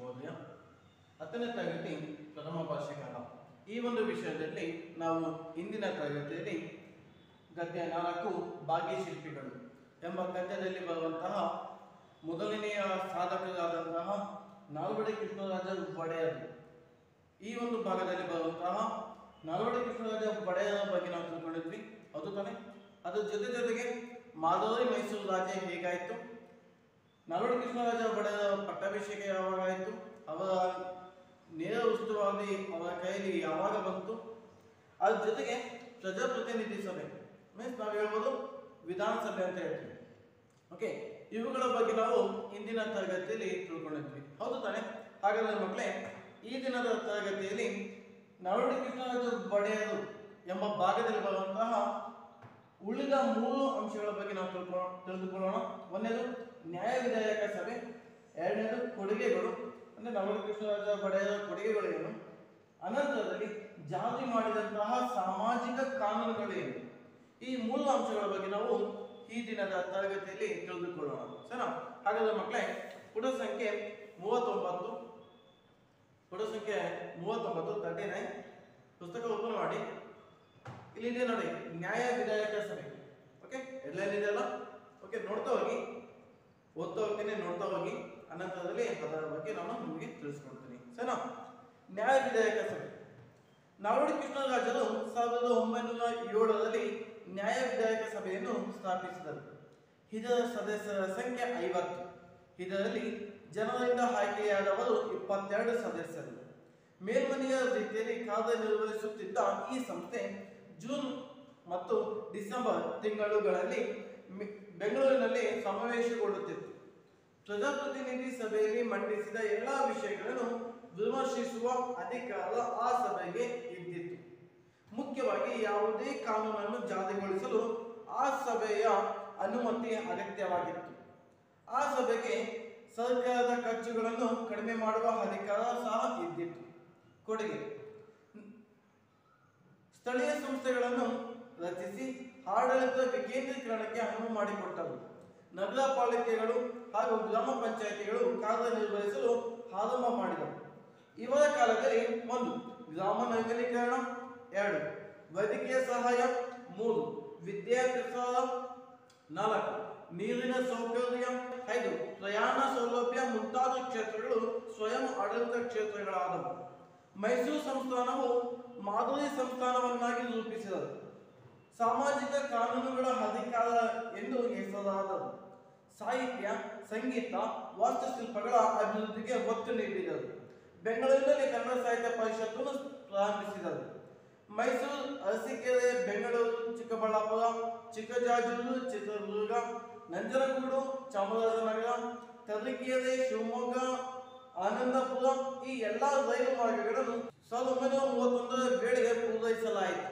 ಮೌಲ್ಯ ಹತ್ತನೇ ತರಗತಿ ಪ್ರಥಮ ಭಾಷೆ ಕನ್ನಡ ಈ ಒಂದು ವಿಷಯದಲ್ಲಿ ನಾವು ಇಂದಿನ ತರಗತಿಯಲ್ಲಿ ಗದ್ಯ ನಾಲ್ಕು ಭಾಗ್ಯಶಿಲ್ಪಿಗಳು ಎಂಬ ಗದ್ಯದಲ್ಲಿ ಬರುವಂತಹ ಮೊದಲನೆಯ ಸಾಧಕರಾದಂತಹ ನಾಲ್ವಡಿ ಕೃಷ್ಣರಾಜ ಒಡೆಯರು ಈ ಒಂದು ಭಾಗದಲ್ಲಿ ಬರುವಂತಹ ನಾಲ್ವಡಿ ಕೃಷ್ಣರಾಜ ಒಡೆಯರ ಬಗ್ಗೆ ನಾವು ತಿಳ್ಕೊಂಡಿದ್ವಿ ಅದು ತಾನೆ ಅದ್ರ ಜೊತೆ ಜೊತೆಗೆ ಮಾಧವರಿ ಮೈಸೂರು ರಾಜ್ಯ ಹೇಗಾಯಿತು ನಾಲ್ವಡಿ ಕೃಷ್ಣರಾಜ ಒಡೆಯರ ಪಟ್ಟಾಭಿಷೇಕ ಯಾವಾಗಾಯಿತು ಅವರ ನೇರ ಉಸ್ತುವಾರಿ ಅವರ ಕೈಯಲ್ಲಿ ಯಾವಾಗ ಬಂತು ಅದ್ರ ಜೊತೆಗೆ ಪ್ರಜಾಪ್ರತಿನಿಧಿ ಸಭೆ ಮೀನ್ಸ್ ನಾವು ಹೇಳ್ಬೋದು ವಿಧಾನಸಭೆ ಅಂತ ಹೇಳ್ತೀವಿ ಓಕೆ ಇವುಗಳ ಬಗ್ಗೆ ನಾವು ಇಂದಿನ ತರಗತಿಯಲ್ಲಿ ತಿಳ್ಕೊಂಡಿದ್ವಿ ಹೌದು ತಾನೆ ಹಾಗಾದ್ರೆ ಮಕ್ಕಳೇ ಈ ದಿನದ ತರಗತಿಯಲ್ಲಿ ನಾಲ್ವಡಿ ಕೃಷ್ಣರಾಜ ಒಡೆಯರು ಎಂಬ ಭಾಗದಲ್ಲಿ ಬರುವಂತಹ ಉಳಿದ ಮೂರು ಅಂಶಗಳ ಬಗ್ಗೆ ನಾವು ತಿಳ್ಕೊ ತಿಳಿದುಕೊಳ್ಳೋಣ ಒಂದನೇದು ನ್ಯಾಯ ವಿಧಾಯಕ ಸಭೆ ಎರಡನೇದು ಕೊಡುಗೆಗಳು ಅಂದ್ರೆ ನಾಲ್ವಡಿ ಕೃಷ್ಣರಾಜ ಒಡೆಯರ ಕೊಡುಗೆಗಳು ಏನು ಅನಂತರದಲ್ಲಿ ಜಾರಿ ಮಾಡಿದಂತಹ ಸಾಮಾಜಿಕ ಕಾನೂನುಗಳೇನು ಈ ಮೂರು ಅಂಶಗಳ ಬಗ್ಗೆ ನಾವು ಈ ದಿನದ ತರಗತಿಯಲ್ಲಿ ತಿಳಿದುಕೊಳ್ಳೋಣ ಸರಿನಾ ಹಾಗಾದ್ರೆ ಮಕ್ಕಳೇ ಪುಟ ಸಂಖ್ಯೆ ಮೂವತ್ತೊಂಬತ್ತು ಪುಟ ಸಂಖ್ಯೆ ಮೂವತ್ತೊಂಬತ್ತು ತರ್ಟಿ ನೈನ್ ಪುಸ್ತಕ ಓಪನ್ ಮಾಡಿ ಇಲ್ಲಿದೆ ನೋಡಿ ನ್ಯಾಯ ವಿಧಾಯಕ ಸಭೆ ಓಕೆ ಹೆಡ್ಲೈನ್ ಇದೆಯಲ್ಲ ಓಕೆ ನೋಡ್ತಾ ಹೋಗಿ ಓದ್ತಾ ಹೋಗ್ತೀನಿ ನೋಡ್ತಾ ಹೋಗಿ ಅನಂತರದಲ್ಲಿ ಅದರ ಬಗ್ಗೆ ನಾನು ನಿಮಗೆ ತಿಳಿಸ್ಕೊಡ್ತೀನಿ ಸರಿನಾ ನ್ಯಾಯ ವಿಧಾಯಕ ಸಭೆ ನಾಲ್ವಡಿ ಕೃಷ್ಣರಾಜರು ಸಾವಿರದ ಒಂಬೈನೂರ ಏಳರಲ್ಲಿ ನ್ಯಾಯ ವಿಧಾಯಕ ಸಭೆಯನ್ನು ಸ್ಥಾಪಿಸಿದರು ಇದರ ಸದಸ್ಯರ ಸಂಖ್ಯೆ ಐವತ್ತು ಇದರಲ್ಲಿ ಜನರಿಂದ ಆಯ್ಕೆಯಾದವರು ಇಪ್ಪತ್ತೆರಡು ಸದಸ್ಯರು ಮೇಲ್ಮನೆಯ ರೀತಿಯಲ್ಲಿ ಕಾರ್ಯನಿರ್ವಹಿಸುತ್ತಿದ್ದ ಈ ಸಂಸ್ಥೆ ಜೂನ್ ಮತ್ತು ಡಿಸೆಂಬರ್ ತಿಂಗಳುಗಳಲ್ಲಿ ಮಿ- ಬೆಂಗಳೂರಿನಲ್ಲಿ ಸಮಾವೇಶಗೊಳ್ಳುತ್ತಿತ್ತು ಪ್ರಜಾಪ್ರತಿನಿಧಿ ಸಭೆಯಲ್ಲಿ ಮಂಡಿಸಿದ ಎಲ್ಲಾ ವಿಷಯಗಳನ್ನು ವಿಮರ್ಶಿಸುವ ಅಧಿಕಾರ ಆ ಸಭೆಗೆ ಇದ್ದಿತ್ತು ಮುಖ್ಯವಾಗಿ ಯಾವುದೇ ಕಾನೂನನ್ನು ಜಾರಿಗೊಳಿಸಲು ಆ ಸಭೆಯ ಅನುಮತಿ ಅಗತ್ಯವಾಗಿತ್ತು ಆ ಸಭೆಗೆ ಸರ್ಕಾರದ ಖರ್ಚುಗಳನ್ನು ಕಡಿಮೆ ಮಾಡುವ ಅಧಿಕಾರ ಸಹ ಇದ್ದಿತ್ತು ಕೊಡುಗೆ ಸ್ಥಳೀಯ ಸಂಸ್ಥೆಗಳನ್ನು ರಚಿಸಿ ಆಡಳಿತ ವಿಕೇಂದ್ರೀಕರಣಕ್ಕೆ ಅನುವು ಮಾಡಿಕೊಟ್ಟರು ನಗರ ಪಾಲಿಕೆಗಳು ಹಾಗೂ ಗ್ರಾಮ ಪಂಚಾಯಿತಿಗಳು ಕಾರ್ಯನಿರ್ವಹಿಸಲು ಆರಂಭ ಮಾಡಿದವು ಇವರ ಕಾಲದಲ್ಲಿ ಒಂದು ಗ್ರಾಮ ನಗರೀಕರಣ ಎರಡು ವೈದ್ಯಕೀಯ ಸಹಾಯ ಮೂರು ವಿದ್ಯಾಭ್ಯಾಸ ನಾಲ್ಕು ನೀರಿನ ಸೌಕರ್ಯ ಐದು ಪ್ರಯಾಣ ಸೌಲಭ್ಯ ಮುಂತಾದ ಕ್ಷೇತ್ರಗಳು ಸ್ವಯಂ ಆಡಳಿತ ಕ್ಷೇತ್ರಗಳಾದವು ಮೈಸೂರು ಸಂಸ್ಥಾನವು ಮಾದರಿ ಸಂಸ್ಥಾನವನ್ನಾಗಿ ರೂಪಿಸಿದರು ಸಾಮಾಜಿಕ ಕಾನೂನುಗಳ ಅಧಿಕಾರ ಎಂದು ಹೆಸರಾದವು ಸಾಹಿತ್ಯ ಸಂಗೀತ ವಾಸ್ತುಶಿಲ್ಪಗಳ ಅಭಿವೃದ್ಧಿಗೆ ಒತ್ತು ನೀಡಿದರು ಬೆಂಗಳೂರಿನಲ್ಲಿ ಕನ್ನಡ ಸಾಹಿತ್ಯ ಪರಿಷತ್ತನ್ನು ಪ್ರಾರಂಭಿಸಿದರು ಮೈಸೂರು ಅರಸೀಕೆರೆ ಬೆಂಗಳೂರು ಚಿಕ್ಕಬಳ್ಳಾಪುರ ಚಿಕ್ಕಜಾಜೂರು ಚಿತ್ರದುರ್ಗ ನಂಜನಗೂಡು ಚಾಮರಾಜನಗರ ತರೀಕೆರೆ ಶಿವಮೊಗ್ಗ ಆನಂದಪುರ ಈ ಎಲ್ಲ ರೈಲು ಮಾರ್ಗಗಳನ್ನು ಸಾವಿರದ ಒಂಬೈನೂರ ಮೂವತ್ತೊಂದರ ವೇಳೆಗೆ ಪೂರೈಸಲಾಯಿತು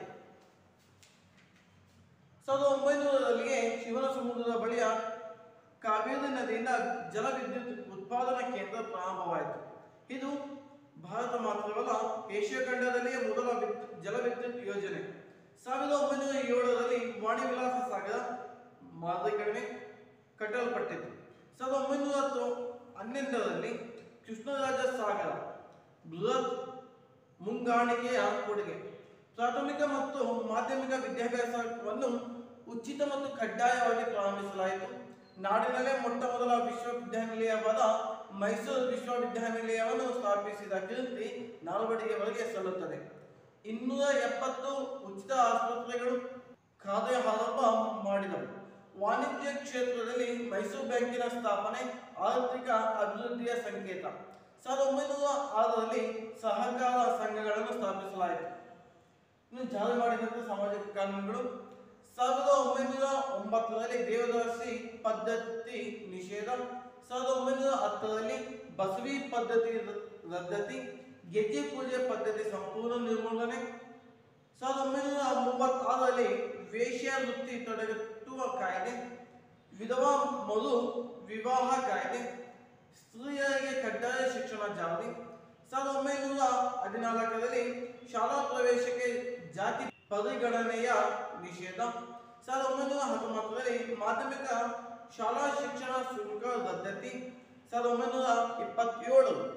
ಸಾವಿರದ ಒಂಬೈನೂರರಲ್ಲಿಯೇ ಶಿವನ ಸಮುದ್ರದ ಬಳಿಯ ಕಾವೇರಿ ನದಿಯಿಂದ ಜಲವಿದ್ಯುತ್ ಉತ್ಪಾದನಾ ಕೇಂದ್ರ ಪ್ರಾರಂಭವಾಯಿತು ಇದು ಭಾರತ ಮಾತ್ರವಲ್ಲ ಏಷ್ಯಾ ಖಂಡದಲ್ಲಿಯೇ ಮೊದಲ ವಿದ್ಯುತ್ ಜಲವಿದ್ಯುತ್ ಯೋಜನೆ ಸಾವಿರದ ಒಂಬೈನೂರ ಏಳರಲ್ಲಿ ವಾಣಿ ವಿಲಾಸ ಸಾಗರ ಮಾದರಿ ಕಡಿಮೆ ಕಟ್ಟಲ್ಪಟ್ಟಿತು ಸಾವಿರದ ಒಂಬೈನೂರ ತೊ- ಹನ್ನೆರಡರಲ್ಲಿ ಕೃಷ್ಣರಾಜ ಸಾಗರ ಬೃಹತ್ ಮುಂಗಾಣಿಕೆಯ ಕೊಡುಗೆ ಪ್ರಾಥಮಿಕ ಮತ್ತು ಮಾಧ್ಯಮಿಕ ವಿದ್ಯಾಭ್ಯಾಸವನ್ನು ಉಚಿತ ಮತ್ತು ಕಡ್ಡಾಯವಾಗಿ ಪ್ರಾರಂಭಿಸಲಾಯಿತು ನಾಡಿನಲ್ಲೇ ಮೊಟ್ಟ ಮೊದಲ ವಿಶ್ವವಿದ್ಯಾನಿಲಯವಾದ ಮೈಸೂರು ವಿಶ್ವವಿದ್ಯಾನಿಲಯವನ್ನು ಸ್ಥಾಪಿಸಿದ ಕೀರ್ತಿ ನಾಲ್ವಡಿಯವರೆಗೆ ಸಲ್ಲುತ್ತದೆ ಇನ್ನೂರ ಎಪ್ಪತ್ತು ಉಚಿತ ಆಸ್ಪತ್ರೆಗಳು ಕಾರ್ಯ ಆರಂಭ ಮಾಡಿದವು ವಾಣಿಜ್ಯ ಕ್ಷೇತ್ರದಲ್ಲಿ ಮೈಸೂರು ಬ್ಯಾಂಕಿನ ಸ್ಥಾಪನೆ ಆರ್ಥಿಕ ಅಭಿವೃದ್ಧಿಯ ಸಂಕೇತ ಸಾವಿರದ ಒಂಬೈನೂರ ಆರರಲ್ಲಿ ಸಹಕಾರ ಸಂಘಗಳನ್ನು ಸ್ಥಾಪಿಸಲಾಯಿತು ಇನ್ನು ಜಾರಿ ಮಾಡಿದಂಥ ಸಾಮಾಜಿಕ ಕಾನೂನುಗಳು ಸಾವಿರದ ಒಂಬೈನೂರ ಒಂಬತ್ತರಲ್ಲಿ ದೇವದಾಸಿ ಪದ್ಧತಿ ನಿಷೇಧ ಸಾವಿರದ ಒಂಬೈನೂರ ಹತ್ತರಲ್ಲಿ ಬಸವಿ ಪದ್ಧತಿ ರ- ರದ್ದತಿ ಗೆಜ್ಜೆ ಪೂಜೆ ಪದ್ಧತಿ ಸಂಪೂರ್ಣ ನಿರ್ಮೂಲನೆ ಸಾವಿರದ ಒಂಬೈನೂರ ಮೂವತ್ತಾರರಲ್ಲಿ ವೇಶ್ಯ ವೃತ್ತಿ ತಡೆಗಟ್ಟುವ ಕಾಯ್ದೆ ವಿಧವಾ ಮರು ವಿವಾಹ ಕಾಯ್ದೆ ಸ್ತ್ರೀಯರಿಗೆ ಕಡ್ಡಾಯ ಶಿಕ್ಷಣ ಜಾರಿ ಸಾವಿರದ ಒಂಬೈನೂರ ಹದಿನಾಲ್ಕರಲ್ಲಿ ಶಾಲಾ ಪ್ರವೇಶಕ್ಕೆ ಜಾತಿ ಪರಿಗಣನೆಯ ನಿಷೇಧ ಸಾವಿರದ ಒಂಬೈನೂರ ಹತ್ತೊಂಬತ್ತರಲ್ಲಿ ಮಾಧ್ಯಮಿಕ ಶಾಲಾ ಶಿಕ್ಷಣ ಶುಲ್ಕ ರದ್ದತಿ ಸಾವಿರದ ಒಂಬೈನೂರ ಇಪ್ಪತ್ತೇಳು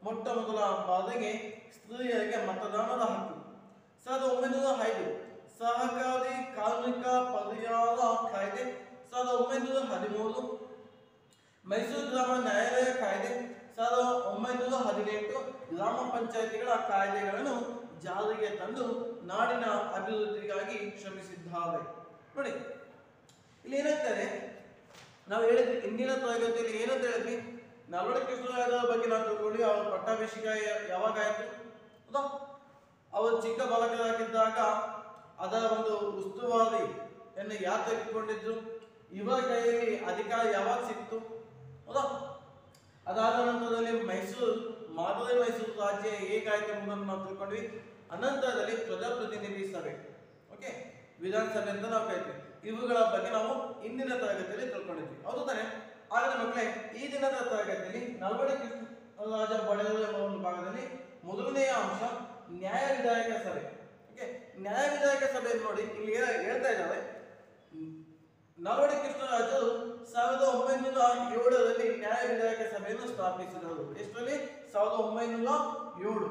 ಮೊಟ್ಟ ಮೊದಲ ಬಾರಿಗೆ ಸ್ತ್ರೀಯರಿಗೆ ಮತದಾನದ ಹಕ್ಕು ಸಾವಿರದ ಒಂಬೈನೂರ ಐದು ಸಹಕಾರಿ ಕಾರ್ಮಿಕ ಪರಿಹಾರ ಕಾಯ್ದೆ ಸಾವಿರದ ಒಂಬೈನೂರ ಹದಿಮೂರು ಮೈಸೂರು ಗ್ರಾಮ ನ್ಯಾಯಾಲಯ ಕಾಯ್ದೆ ಸಾವಿರದ ಒಂಬೈನೂರ ಹದಿನೆಂಟು ಗ್ರಾಮ ಪಂಚಾಯತಿಗಳ ಕಾಯ್ದೆಗಳನ್ನು ಜಾರಿಗೆ ತಂದು ನಾಡಿನ ಅಭಿವೃದ್ಧಿಗಾಗಿ ಶ್ರಮಿಸಿದ್ದಾರೆ ನೋಡಿ ಇಲ್ಲಿ ಏನಾಗ್ತದೆ ನಾವು ಹೇಳಿದ್ವಿ ಇಂದಿನ ತರಗತಿಯಲ್ಲಿ ಏನಂತ ಹೇಳಿದ್ವಿ ನಲ್ವಡಿ ಕೃಷ್ಣರಾಜರ ಬಗ್ಗೆ ನಾವು ತಿಳ್ಕೊಂಡ್ವಿ ಅವರ ಪಟ್ಟಾಭಿಷೇಕ ಯ- ಯಾವಾಗ ಆಯ್ತು ಹೌದಾ ಅವರು ಚಿಕ್ಕ ಬಾಲಕರಾಗಿದ್ದಾಗ ಅದರ ಒಂದು ಉಸ್ತುವಾರಿಯನ್ನು ಯಾರು ತೆಗೆದುಕೊಂಡಿದ್ರು ಇವರ ಕೈಯಲ್ಲಿ ಅಧಿಕಾರ ಯಾವಾಗ ಸಿಕ್ತು ಹೌದಾ ಅದಾದ ನಂತರದಲ್ಲಿ ಮೈಸೂರು ಮಾದರಿ ಮೈಸೂರು ರಾಜ್ಯ ಹೇಗಾಯ್ತು ಎಂಬುದನ್ನು ನಾವು ತಿಳ್ಕೊಂಡ್ವಿ ಅನಂತರದಲ್ಲಿ ಪ್ರಜಾಪ್ರತಿನಿಧಿ ಸಭೆ ಓಕೆ ವಿಧಾನಸಭೆ ಅಂತ ನಾವು ಕರಿತೀವಿ ಇವುಗಳ ಬಗ್ಗೆ ನಾವು ಇಂದಿನ ತರಗತಿಯಲ್ಲಿ ತಿಳ್ಕೊಂಡಿದ್ವಿ ಹೌದು ತಾನೆ ಹಾಗಾದ್ರೆ ಮಕ್ಕಳೇ ಈ ದಿನದ ತರಗತಿಯಲ್ಲಿ ನಲ್ವಡಿ ಕೃಷ್ಣರಾಜ ಬಡೆಯವರು ಎಂಬ ಒಂದು ಭಾಗದಲ್ಲಿ ಮೊದಲನೆಯ ಅಂಶ ನ್ಯಾಯ ವಿಧಾಯಕ ಸಭೆ ಓಕೆ ನ್ಯಾಯ ವಿಧಾಯಕ ಸಭೆ ನೋಡಿ ಇಲ್ಲಿ ಏನ್ ಹೇಳ್ತಾ ಇದ್ದಾರೆ ನಲ್ವಡಿ ಕೃಷ್ಣರಾಜರು ಸಾವಿರದ ಒಂಬೈನೂರ ಏಳರಲ್ಲಿ ನ್ಯಾಯ ವಿಧಾಯಕ ಸಭೆಯನ್ನು ಸ್ಥಾಪಿಸಿದರು ಎಷ್ಟರಲ್ಲಿ ಸಾವಿರದ ಒಂಬೈನೂರ ಏಳು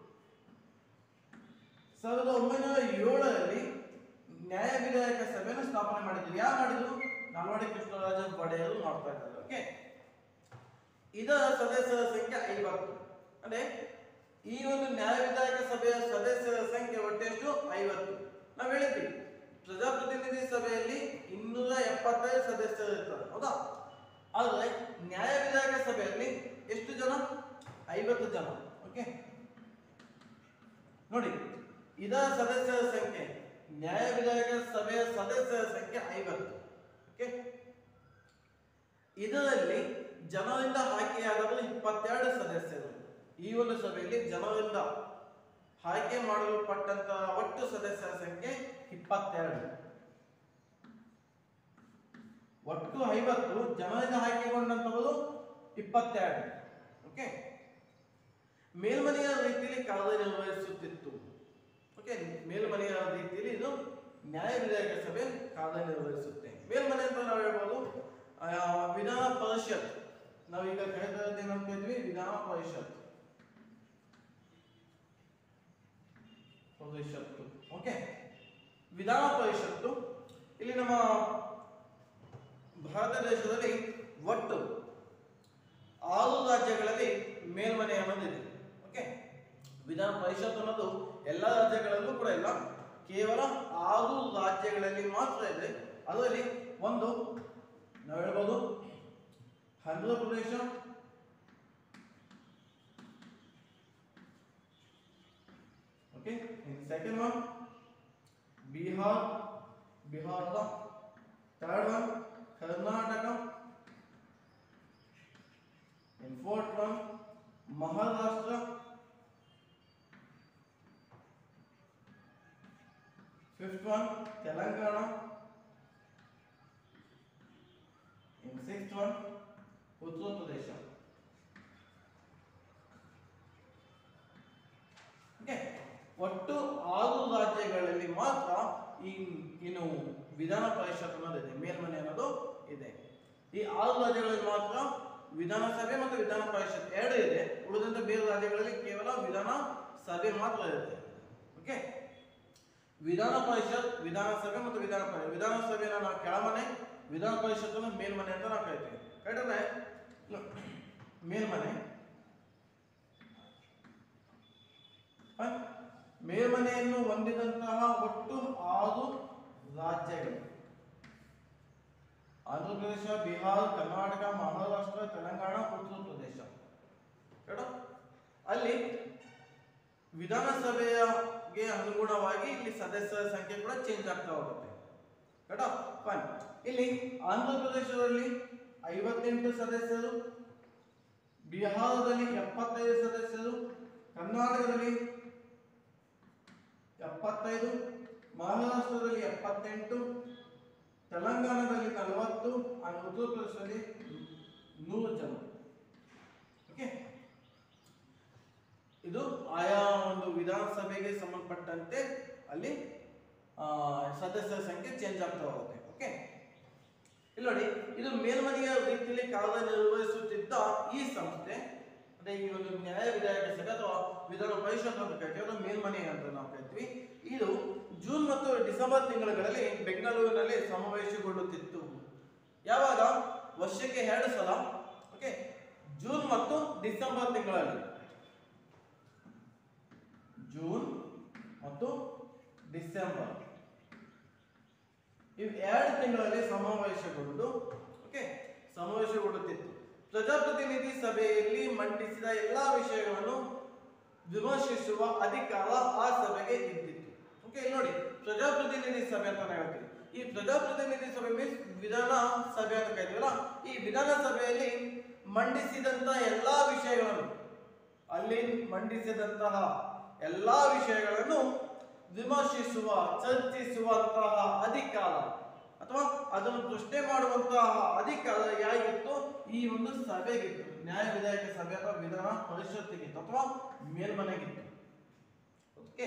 ಸಾವಿರದ ಒಂಬೈನೂರ ಏಳರಲ್ಲಿ ನ್ಯಾಯ ವಿಧಾಯಕ ಸಭೆಯನ್ನು ಸ್ಥಾಪನೆ ಮಾಡಿದ್ರು ಯಾರು ಮಾಡಿದ್ರು ನಲ್ವಡಿ ಕೃಷ್ಣರಾಜ ಒಡೆಯರು ಮಾಡ್ತಾ ಇದ್ದಾರೆ ಓಕೆ ಇದರ ಸದಸ್ಯರ ಸಂಖ್ಯೆ ಐವತ್ತು ಅಂದ್ರೆ ಈ ಒಂದು ನ್ಯಾಯ ವಿಧಾಯಕ ಸಭೆಯ ಸದಸ್ಯರ ಸಂಖ್ಯೆ ಒಟ್ಟೆಷ್ಟು ಐವತ್ತು ನಾವು ಹೇಳಿದ್ವಿ ಪ್ರಜಾಪ್ರತಿನಿಧಿ ಸಭೆಯಲ್ಲಿ ಇನ್ನೂರ ಎಪ್ಪತ್ತೈದು ಸದಸ್ಯರು ಇರ್ತಾರೆ ಹೌದಾ ಆದರೆ ನ್ಯಾಯ ವಿಧಾಯಕ ಸಭೆಯಲ್ಲಿ ಎಷ್ಟು ಜನ ಐವತ್ತು ಜನ ಓಕೆ ನೋಡಿ ಇದರ ಸದಸ್ಯರ ಸಂಖ್ಯೆ ನ್ಯಾಯ ವಿಧಾಯಕ ಸಭೆಯ ಸದಸ್ಯರ ಸಂಖ್ಯೆ ಐವತ್ತು ಓಕೆ ಇದರಲ್ಲಿ ಜನರಿಂದ ಆಯ್ಕೆಯಾದವರು ಇಪ್ಪತ್ತೆರಡು ಸದಸ್ಯರು ಈ ಒಂದು ಸಭೆಯಲ್ಲಿ ಜನರಿಂದ ಆಯ್ಕೆ ಮಾಡಲ್ಪಟ್ಟಂತಹ ಒಟ್ಟು ಸದಸ್ಯರ ಸಂಖ್ಯೆ ಇಪ್ಪತ್ತೆರಡು ಒಟ್ಟು ಐವತ್ತು ಜನರಿಂದ ಆಯ್ಕೆಗೊಂಡಂತವರು ಇಪ್ಪತ್ತೆರಡು ಓಕೆ ಮೇಲ್ಮನೆಯ ರೀತಿಯಲ್ಲಿ ಕಾರ್ಯನಿರ್ವಹಿಸುತ್ತಿತ್ತು ಓಕೆ ಮೇಲ್ಮನೆಯ ರೀತಿಯಲ್ಲಿ ಇದು ನ್ಯಾಯ ವಿಧಾಯಕ ಸಭೆ ಕಾರ್ಯನಿರ್ವಹಿಸುತ್ತೆ ಮೇಲ್ಮನೆ ಅಂತ ನಾವು ಹೇಳ್ಬೋದು ಆ, ವಿಧಾನ ಪರಿಷತ್ ನಾವೀಗ ಕರೆದ ಏನಂತ ಇದ್ವಿ ವಿಧಾನ ಪರಿಷತ್ ಪರಿಷತ್ತು ಓಕೆ ವಿಧಾನ ಪರಿಷತ್ತು ಇಲ್ಲಿ ನಮ್ಮ ಭಾರತ ದೇಶದಲ್ಲಿ ಒಟ್ಟು ಆರು ರಾಜ್ಯಗಳಲ್ಲಿ ಮೇಲ್ಮನೆ ಅನ್ನೋದಿದೆ ಓಕೆ ವಿಧಾನ ಪರಿಷತ್ ಅನ್ನೋದು ಎಲ್ಲ ರಾಜ್ಯಗಳಲ್ಲೂ ಕೂಡ ಇಲ್ಲ ಕೇವಲ ಆರು ರಾಜ್ಯಗಳಲ್ಲಿ ಮಾತ್ರ ಇದೆ ಅದರಲ್ಲಿ ಒಂದು ನಾವು ಹೇಳ್ಬೋದು ಆಂಧ್ರ ಪ್ರದೇಶ ಓಕೆ ಸೆಕೆಂಡ್ ಒನ್ ಬಿಹಾರ್ ಬಿಹಾರದ third one Karnataka In fourth one, Maharashtra. Fifth one, Telangana. In sixth one, Uttar Pradesh. Okay ಒಟ್ಟು ಆರು ರಾಜ್ಯಗಳಲ್ಲಿ ಮಾತ್ರ ಈ ಇನ್ನು ವಿಧಾನ ಪರಿಷತ್ ಅನ್ನೋದಿದೆ ಮೇಲ್ಮನೆ ಅನ್ನೋದು ಇದೆ ಈ ಆರು ರಾಜ್ಯಗಳಲ್ಲಿ ಮಾತ್ರ ವಿಧಾನಸಭೆ ಮತ್ತು ವಿಧಾನ ಪರಿಷತ್ ಎರಡು ಇದೆ ಉಳಿದಂತೆ ಬೇರೆ ರಾಜ್ಯಗಳಲ್ಲಿ ಕೇವಲ ವಿಧಾನ ಸಭೆ ಮಾತ್ರ ಇರುತ್ತೆ ಓಕೆ ವಿಧಾನ ಪರಿಷತ್ ವಿಧಾನಸಭೆ ಮತ್ತು ವಿಧಾನ ಪರಿಷತ್ ವಿಧಾನಸಭೆನ ನಾವು ಕೆಳಮನೆ ವಿಧಾನ ಪರಿಷತ್ತನ್ನು ಮೇಲ್ಮನೆ ಅಂತ ನಾವು ಕರಿತೀವಿ ಕರೆಕ್ಟೇ ಮೇಲ್ಮನೆ ಹ? ಮೇಲ್ಮನೆಯನ್ನು ಹೊಂದಿದಂತಹ ಒಟ್ಟು ಆರು ರಾಜ್ಯಗಳು ಆಂಧ್ರ ಪ್ರದೇಶ ಬಿಹಾರ್ ಕರ್ನಾಟಕ ಮಹಾರಾಷ್ಟ್ರ ತೆಲಂಗಾಣ ಉತ್ತರ ಪ್ರದೇಶ ಕೇಳು ಅಲ್ಲಿ ವಿಧಾನಸಭೆಗೆ ಅನುಗುಣವಾಗಿ ಇಲ್ಲಿ ಸದಸ್ಯರ ಸಂಖ್ಯೆ ಕೂಡ ಚೇಂಜ್ ಆಗ್ತಾ ಹೋಗುತ್ತೆ ಕೇട്ടോ ಫೈನ್ ಇಲ್ಲಿ ಆಂಧ್ರ ಪ್ರದೇಶದಲ್ಲಿ ಐವತ್ತೆಂಟು ಸದಸ್ಯರು ಬಿಹಾರದಲ್ಲಿ ಎಪ್ಪತ್ತೈದು ಸದಸ್ಯರು ಕರ್ನಾಟಕದಲ್ಲಿ ಎಪ್ಪತ್ತೈದು ಮಹಾರಾಷ್ಟ್ರದಲ್ಲಿ ಎಪ್ಪತ್ತೆಂಟು ತೆಲಂಗಾಣದಲ್ಲಿ ನಲವತ್ತು ಹಾಗೂ ಉತ್ತರ ಪ್ರದೇಶದಲ್ಲಿ ನೂರು ಜನ ಓಕೆ ಇದು ಆಯಾ ಒಂದು ವಿಧಾನಸಭೆಗೆ ಸಂಬಂಧಪಟ್ಟಂತೆ ಅಲ್ಲಿ ಆ, ಸದಸ್ಯರ ಸಂಖ್ಯೆ ಚೇಂಜ್ ಆಗ್ತಾ ಹೋಗುತ್ತೆ ಓಕೆ ಇಲ್ಲಿ ನೋಡಿ ಇದು ಮೇಲ್ಮನೆಯ ರೀತಿಯಲ್ಲಿ ಕಾರ್ಯನಿರ್ವಹಿಸುತ್ತಿದ್ದ ಈ ಸಂಸ್ಥೆ ಅಂದ್ರೆ ಈ ಒಂದು ನ್ಯಾಯ ವಿಧಾಯಕ ಸಭೆ ಅಥವಾ ವಿಧಾನ ಪರಿಷತ್ ಅಂತ ಕರಿತೀವಿ ಅಥವಾ ಮೇಲ್ಮನೆ ಅಂತ ನಾವು ಕರಿತೀವಿ ಇದು ಜೂನ್ ಮತ್ತು ಡಿಸೆಂಬರ್ ತಿಂಗಳುಗಳಲ್ಲಿ ಬೆಂಗಳೂರಿನಲ್ಲಿ ಸಮಾವೇಶಗೊಳ್ಳುತ್ತಿತ್ತು ಯಾವಾಗ ವರ್ಷಕ್ಕೆ ಎರಡು ಸಲ ಓಕೆ ಜೂನ್ ಮತ್ತು ಡಿಸೆಂಬರ್ ತಿಂಗಳಲ್ಲಿ ಜೂನ್ ಮತ್ತು ಡಿಸೆಂಬರ್ ಇವು ಎರಡು ತಿಂಗಳಲ್ಲಿ ಸಮಾವೇಶಗೊಂಡು ಓಕೆ ಸಮಾವೇಶಗೊಳ್ಳುತ್ತಿತ್ತು ಪ್ರಜಾಪ್ರತಿನಿಧಿ ಸಭೆಯಲ್ಲಿ ಮಂಡಿಸಿದ ಎಲ್ಲಾ ವಿಷಯಗಳನ್ನು ವಿಮರ್ಶಿಸುವ ಅಧಿಕಾರ ಆ ಸಭೆಗೆ ಇದ್ದಿತ್ತು ಓಕೆ ಇಲ್ಲಿ ನೋಡಿ ಪ್ರಜಾಪ್ರತಿನಿಧಿ ಸಭೆ ಅಂತ ಹೇಳ್ತೀವಿ ಈ ಪ್ರಜಾಪ್ರತಿನಿಧಿ ಸಭೆ ಮೀನ್ಸ್ ವಿಧಾನ ಸಭೆ ಅಂತ ಕರಿತೀವಲ್ಲ ಈ ವಿಧಾನಸಭೆಯಲ್ಲಿ ಮಂಡಿಸಿದಂತ ಎಲ್ಲಾ ವಿಷಯಗಳನ್ನು ಅಲ್ಲಿ ಮಂಡಿಸಿದಂತಹ ಎಲ್ಲಾ ವಿಷಯಗಳನ್ನು ವಿಮರ್ಶಿಸುವ ಚರ್ಚಿಸುವಂತಹ ಅಧಿಕಾರ ಅಥವಾ ಅದನ್ನು ಪ್ರಶ್ನೆ ಮಾಡುವಂತಹ ಅಧಿಕಾರ ಯಾರಿಗಿತ್ತು ಈ ಒಂದು ಸಭೆಗಿತ್ತು ನ್ಯಾಯ ವಿಧಾಯಕ ಸಭೆ ಅಥವಾ ವಿಧಾನ ಪರಿಷತ್ತಿಗಿತ್ತು ಅಥವಾ ಮೇಲ್ಮನೆಗಿತ್ತು ಓಕೆ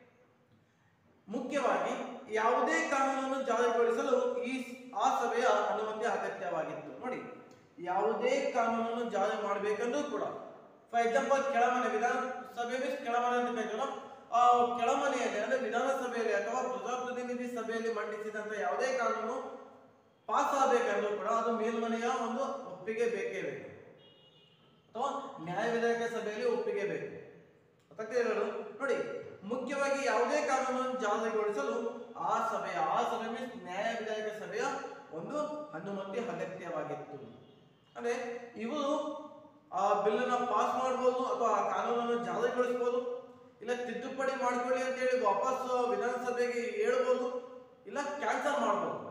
ಮುಖ್ಯವಾಗಿ ಯಾವುದೇ ಕಾನೂನನ್ನು ಜಾರಿಗೊಳಿಸಲು ಈ ಆ ಸಭೆಯ ಅನುಮತಿ ಅಗತ್ಯವಾಗಿತ್ತು ನೋಡಿ ಯಾವುದೇ ಕಾನೂನನ್ನು ಜಾರಿ ಮಾಡಬೇಕಂದ್ರೂ ಕೂಡ ಫಾರ್ ಎಕ್ಸಾಂಪಲ್ ಕೆಳಮನೆ ವಿಧಾನಸಭೆ ಮೀನ್ಸ್ ಕೆಳಮನೆ ಅಂತ ಕರೀತೀವಲ್ಲ ಆ ಕೆಳಮನೆಯಲ್ಲಿ ಅಂದ್ರೆ ವಿಧಾನಸಭೆಯಲ್ಲಿ ಅಥವಾ ಪ್ರಜಾಪ್ರತಿನಿಧಿ ಸಭೆಯಲ್ಲಿ ಮಂಡಿಸಿದಂತ ಯಾವುದೇ ಕಾನೂನು ಪಾಸ್ ಆಗಬೇಕಂದ್ರೂ ಕೂಡ ಅದು ಮೇಲ್ಮನೆಯ ಒಂದು ಒಪ್ಪಿಗೆ ಬೇಕೇ ಬೇಕು ಅಥವಾ ನ್ಯಾಯ ವಿಧಾಯಕ ಸಭೆಯಲ್ಲಿ ಒಪ್ಪಿಗೆ ಬೇಕು ಅದಕ್ಕೆ ಹೇಳೋದು ನೋಡಿ ಮುಖ್ಯವಾಗಿ ಯಾವುದೇ ಕಾನೂನನ್ನು ಜಾರಿಗೊಳಿಸಲು ಆ ಸಭೆಯ ಆ ಸಭೆ ಮೀನ್ಸ್ ನ್ಯಾಯ ವಿಧಾಯಕ ಸಭೆಯ ಒಂದು ಅನುಮತಿ ಅಗತ್ಯವಾಗಿತ್ತು ಅಂದ್ರೆ ಇವರು ಆ ಬಿಲ್ ಅನ್ನ ಪಾಸ್ ಮಾಡಬಹುದು ಅಥವಾ ಆ ಕಾನೂನನ್ನು ಜಾರಿಗೊಳಿಸಬಹುದು ಇಲ್ಲ ತಿದ್ದುಪಡಿ ಮಾಡ್ಕೊಳ್ಳಿ ಅಂತ ಹೇಳಿ ವಾಪಸ್ ವಿಧಾನಸಭೆಗೆ ಹೇಳ್ಬೋದು ಇಲ್ಲ ಕ್ಯಾನ್ಸಲ್ ಮಾಡಬಹುದು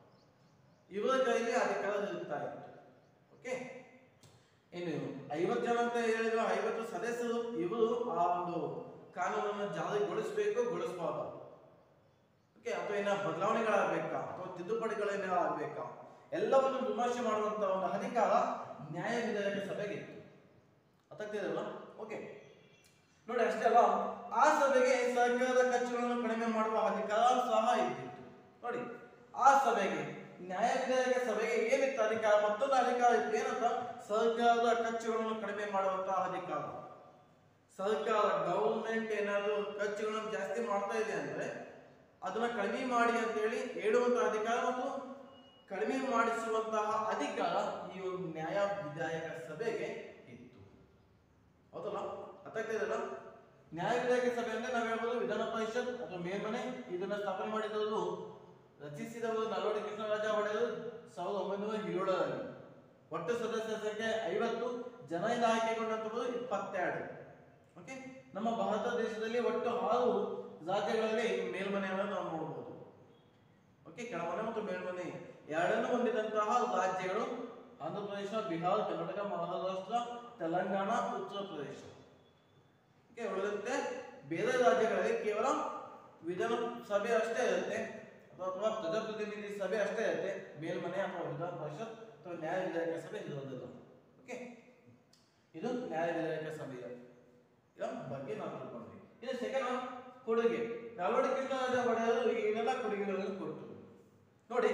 ಇವರ ಕೈಲಿ ಅಧಿಕಾರ ಇರ್ತಾ ಇತ್ತು ಓಕೆ ಇನ್ನು ಐವತ್ತು ಜನ ಅಂತ ಹೇಳಿದ್ರು ಐವತ್ತು ಸದಸ್ಯರು ಇವರು ಆ ಒಂದು ಕಾನೂನನ್ನು ಜಾರಿಗೊಳಿಸಬೇಕು ಗೊಳಿಸಬಾರ್ದು ಓಕೆ ಅಥವಾ ಏನ ಬದಲಾವಣೆಗಳಾಗಬೇಕಾ ಅಥವಾ ತಿದ್ದುಪಡಿಗಳೇನ ಆಗ್ಬೇಕಾ ಎಲ್ಲವನ್ನು ವಿಮರ್ಶೆ ಮಾಡುವಂತ ಒಂದು ಅಧಿಕಾರ ನ್ಯಾಯ ವಿಧಾಯಕ ಸಭೆಗಿತ್ತು ಅರ್ಥಾಗ್ತಿದೆಯಲ್ಲ ಓಕೆ ನೋಡಿ ಅಷ್ಟೇ ಅಲ್ಲ ಆ ಸಭೆಗೆ ಸರ್ಕಾರದ ಖರ್ಚುಗಳನ್ನು ಕಡಿಮೆ ಮಾಡುವ ಅಧಿಕಾರ ಸಹ ಇದ್ದಿತ್ತು ನೋಡಿ ಆ ಸಭೆಗೆ ನ್ಯಾಯ ವಿಧಾಯಕ ಸಭೆಗೆ ಏನಿತ್ತು ಅಧಿಕಾರ ಮತ್ತೊಂದು ಅಧಿಕಾರ ಇತ್ತು ಏನಂತ ಸರ್ಕಾರದ ಖರ್ಚುಗಳನ್ನು ಕಡಿಮೆ ಮಾಡುವಂತಹ ಅಧಿಕಾರ ಸರ್ಕಾರ ಗವರ್ಮೆಂಟ್ ಏನಾದ್ರು ಖರ್ಚುಗಳನ್ನು ಜಾಸ್ತಿ ಮಾಡ್ತಾ ಇದೆ ಅಂದ್ರೆ ಅದನ್ನ ಕಡಿಮೆ ಮಾಡಿ ಅಂತ ಹೇಳಿ ಹೇಳುವಂತಹ ಅಧಿಕಾರ ಮತ್ತು ಕಡಿಮೆ ಮಾಡಿಸುವಂತಹ ಅಧಿಕಾರ ಈ ಒಂದು ನ್ಯಾಯ ವಿಧಾಯಕ ಸಭೆಗೆ ಇತ್ತು ಹೌದಲ್ಲ ಅರ್ಥಾಗ್ತಿದೆಯಲ್ಲ ನ್ಯಾಯ ವಿಧಾಯಕ ಸಭೆ ಅಂದ್ರೆ ನಾವು ಹೇಳ್ಬೋದು ವಿಧಾನ ಪರಿಷತ್ ಅಥವಾ ಮೇಲ್ಮನೆ ಇದನ್ನ ಸ್ಥಾಪನೆ ಮಾಡಿದವರು ರಚಿಸಿದವರು ನಲ್ವಡಿ ಕೃಷ್ಣರಾಜ ಒಡೆಯರು ಸಾವಿರದ ಒಂಬೈನೂರ ಏಳರಲ್ಲಿ ಒಟ್ಟು ಸದಸ್ಯರ ಸಂಖ್ಯೆ ಐವತ್ತು ಜನರಿಂದ ಆಯ್ಕೆಗೊಂಡಂತವರು ಇಪ್ಪತ್ತೆರಡು ಓಕೆ ನಮ್ಮ ಭಾರತ ದೇಶದಲ್ಲಿ ಒಟ್ಟು ಆರು ರಾಜ್ಯಗಳಲ್ಲಿ ಮೇಲ್ಮನೆಯನ್ನು ನಾವು ನೋಡಬಹುದು ಓಕೆ ಕೆಳಮನೆ ಮತ್ತು ಮೇಲ್ಮನೆ ಎರಡನ್ನು ಹೊಂದಿದಂತಹ ರಾಜ್ಯಗಳು ಆಂಧ್ರ ಪ್ರದೇಶ ಬಿಹಾರ ಕರ್ನಾಟಕ ಮಹಾರಾಷ್ಟ್ರ ತೆಲಂಗಾಣ ಉತ್ತರ ಪ್ರದೇಶ ಓಕೆ ಉಳಿದಂತೆ ಬೇರೆ ರಾಜ್ಯಗಳಲ್ಲಿ ಕೇವಲ ವಿಧಾನ ಸಭೆ ಅಷ್ಟೇ ಇರುತ್ತೆ ಅಥವಾ ಅಥವಾ ಪ್ರಜಾಪ್ರತಿನಿಧಿ ಸಭೆ ಅಷ್ಟೇ ಇರುತ್ತೆ ಮೇಲ್ಮನೆ ಅಥವಾ ವಿಧಾನ ಪರಿಷತ್ ಅಥವಾ ನ್ಯಾಯ ವಿಧಾಯಕ ಸಭೆ ಇರೋದಿಲ್ಲ ಓಕೆ ಇದು ನ್ಯಾಯ ವಿಧಾಯಕ ಸಭೆಯ ಇದರ ಬಗ್ಗೆ ನಾವು ತಿಳ್ಕೊಂಡ್ವಿ ಇನ್ನು ಸೆಕೆಂಡ್ ಕೊಡುಗೆ ನಾಲ್ವಡಿ ಕೃಷ್ಣರಾಜ ಒಡೆಯರು ಏನೆಲ್ಲ ಕೊಡುಗೆಗಳನ್ನು ಕೊಟ್ಟರು ನೋಡಿ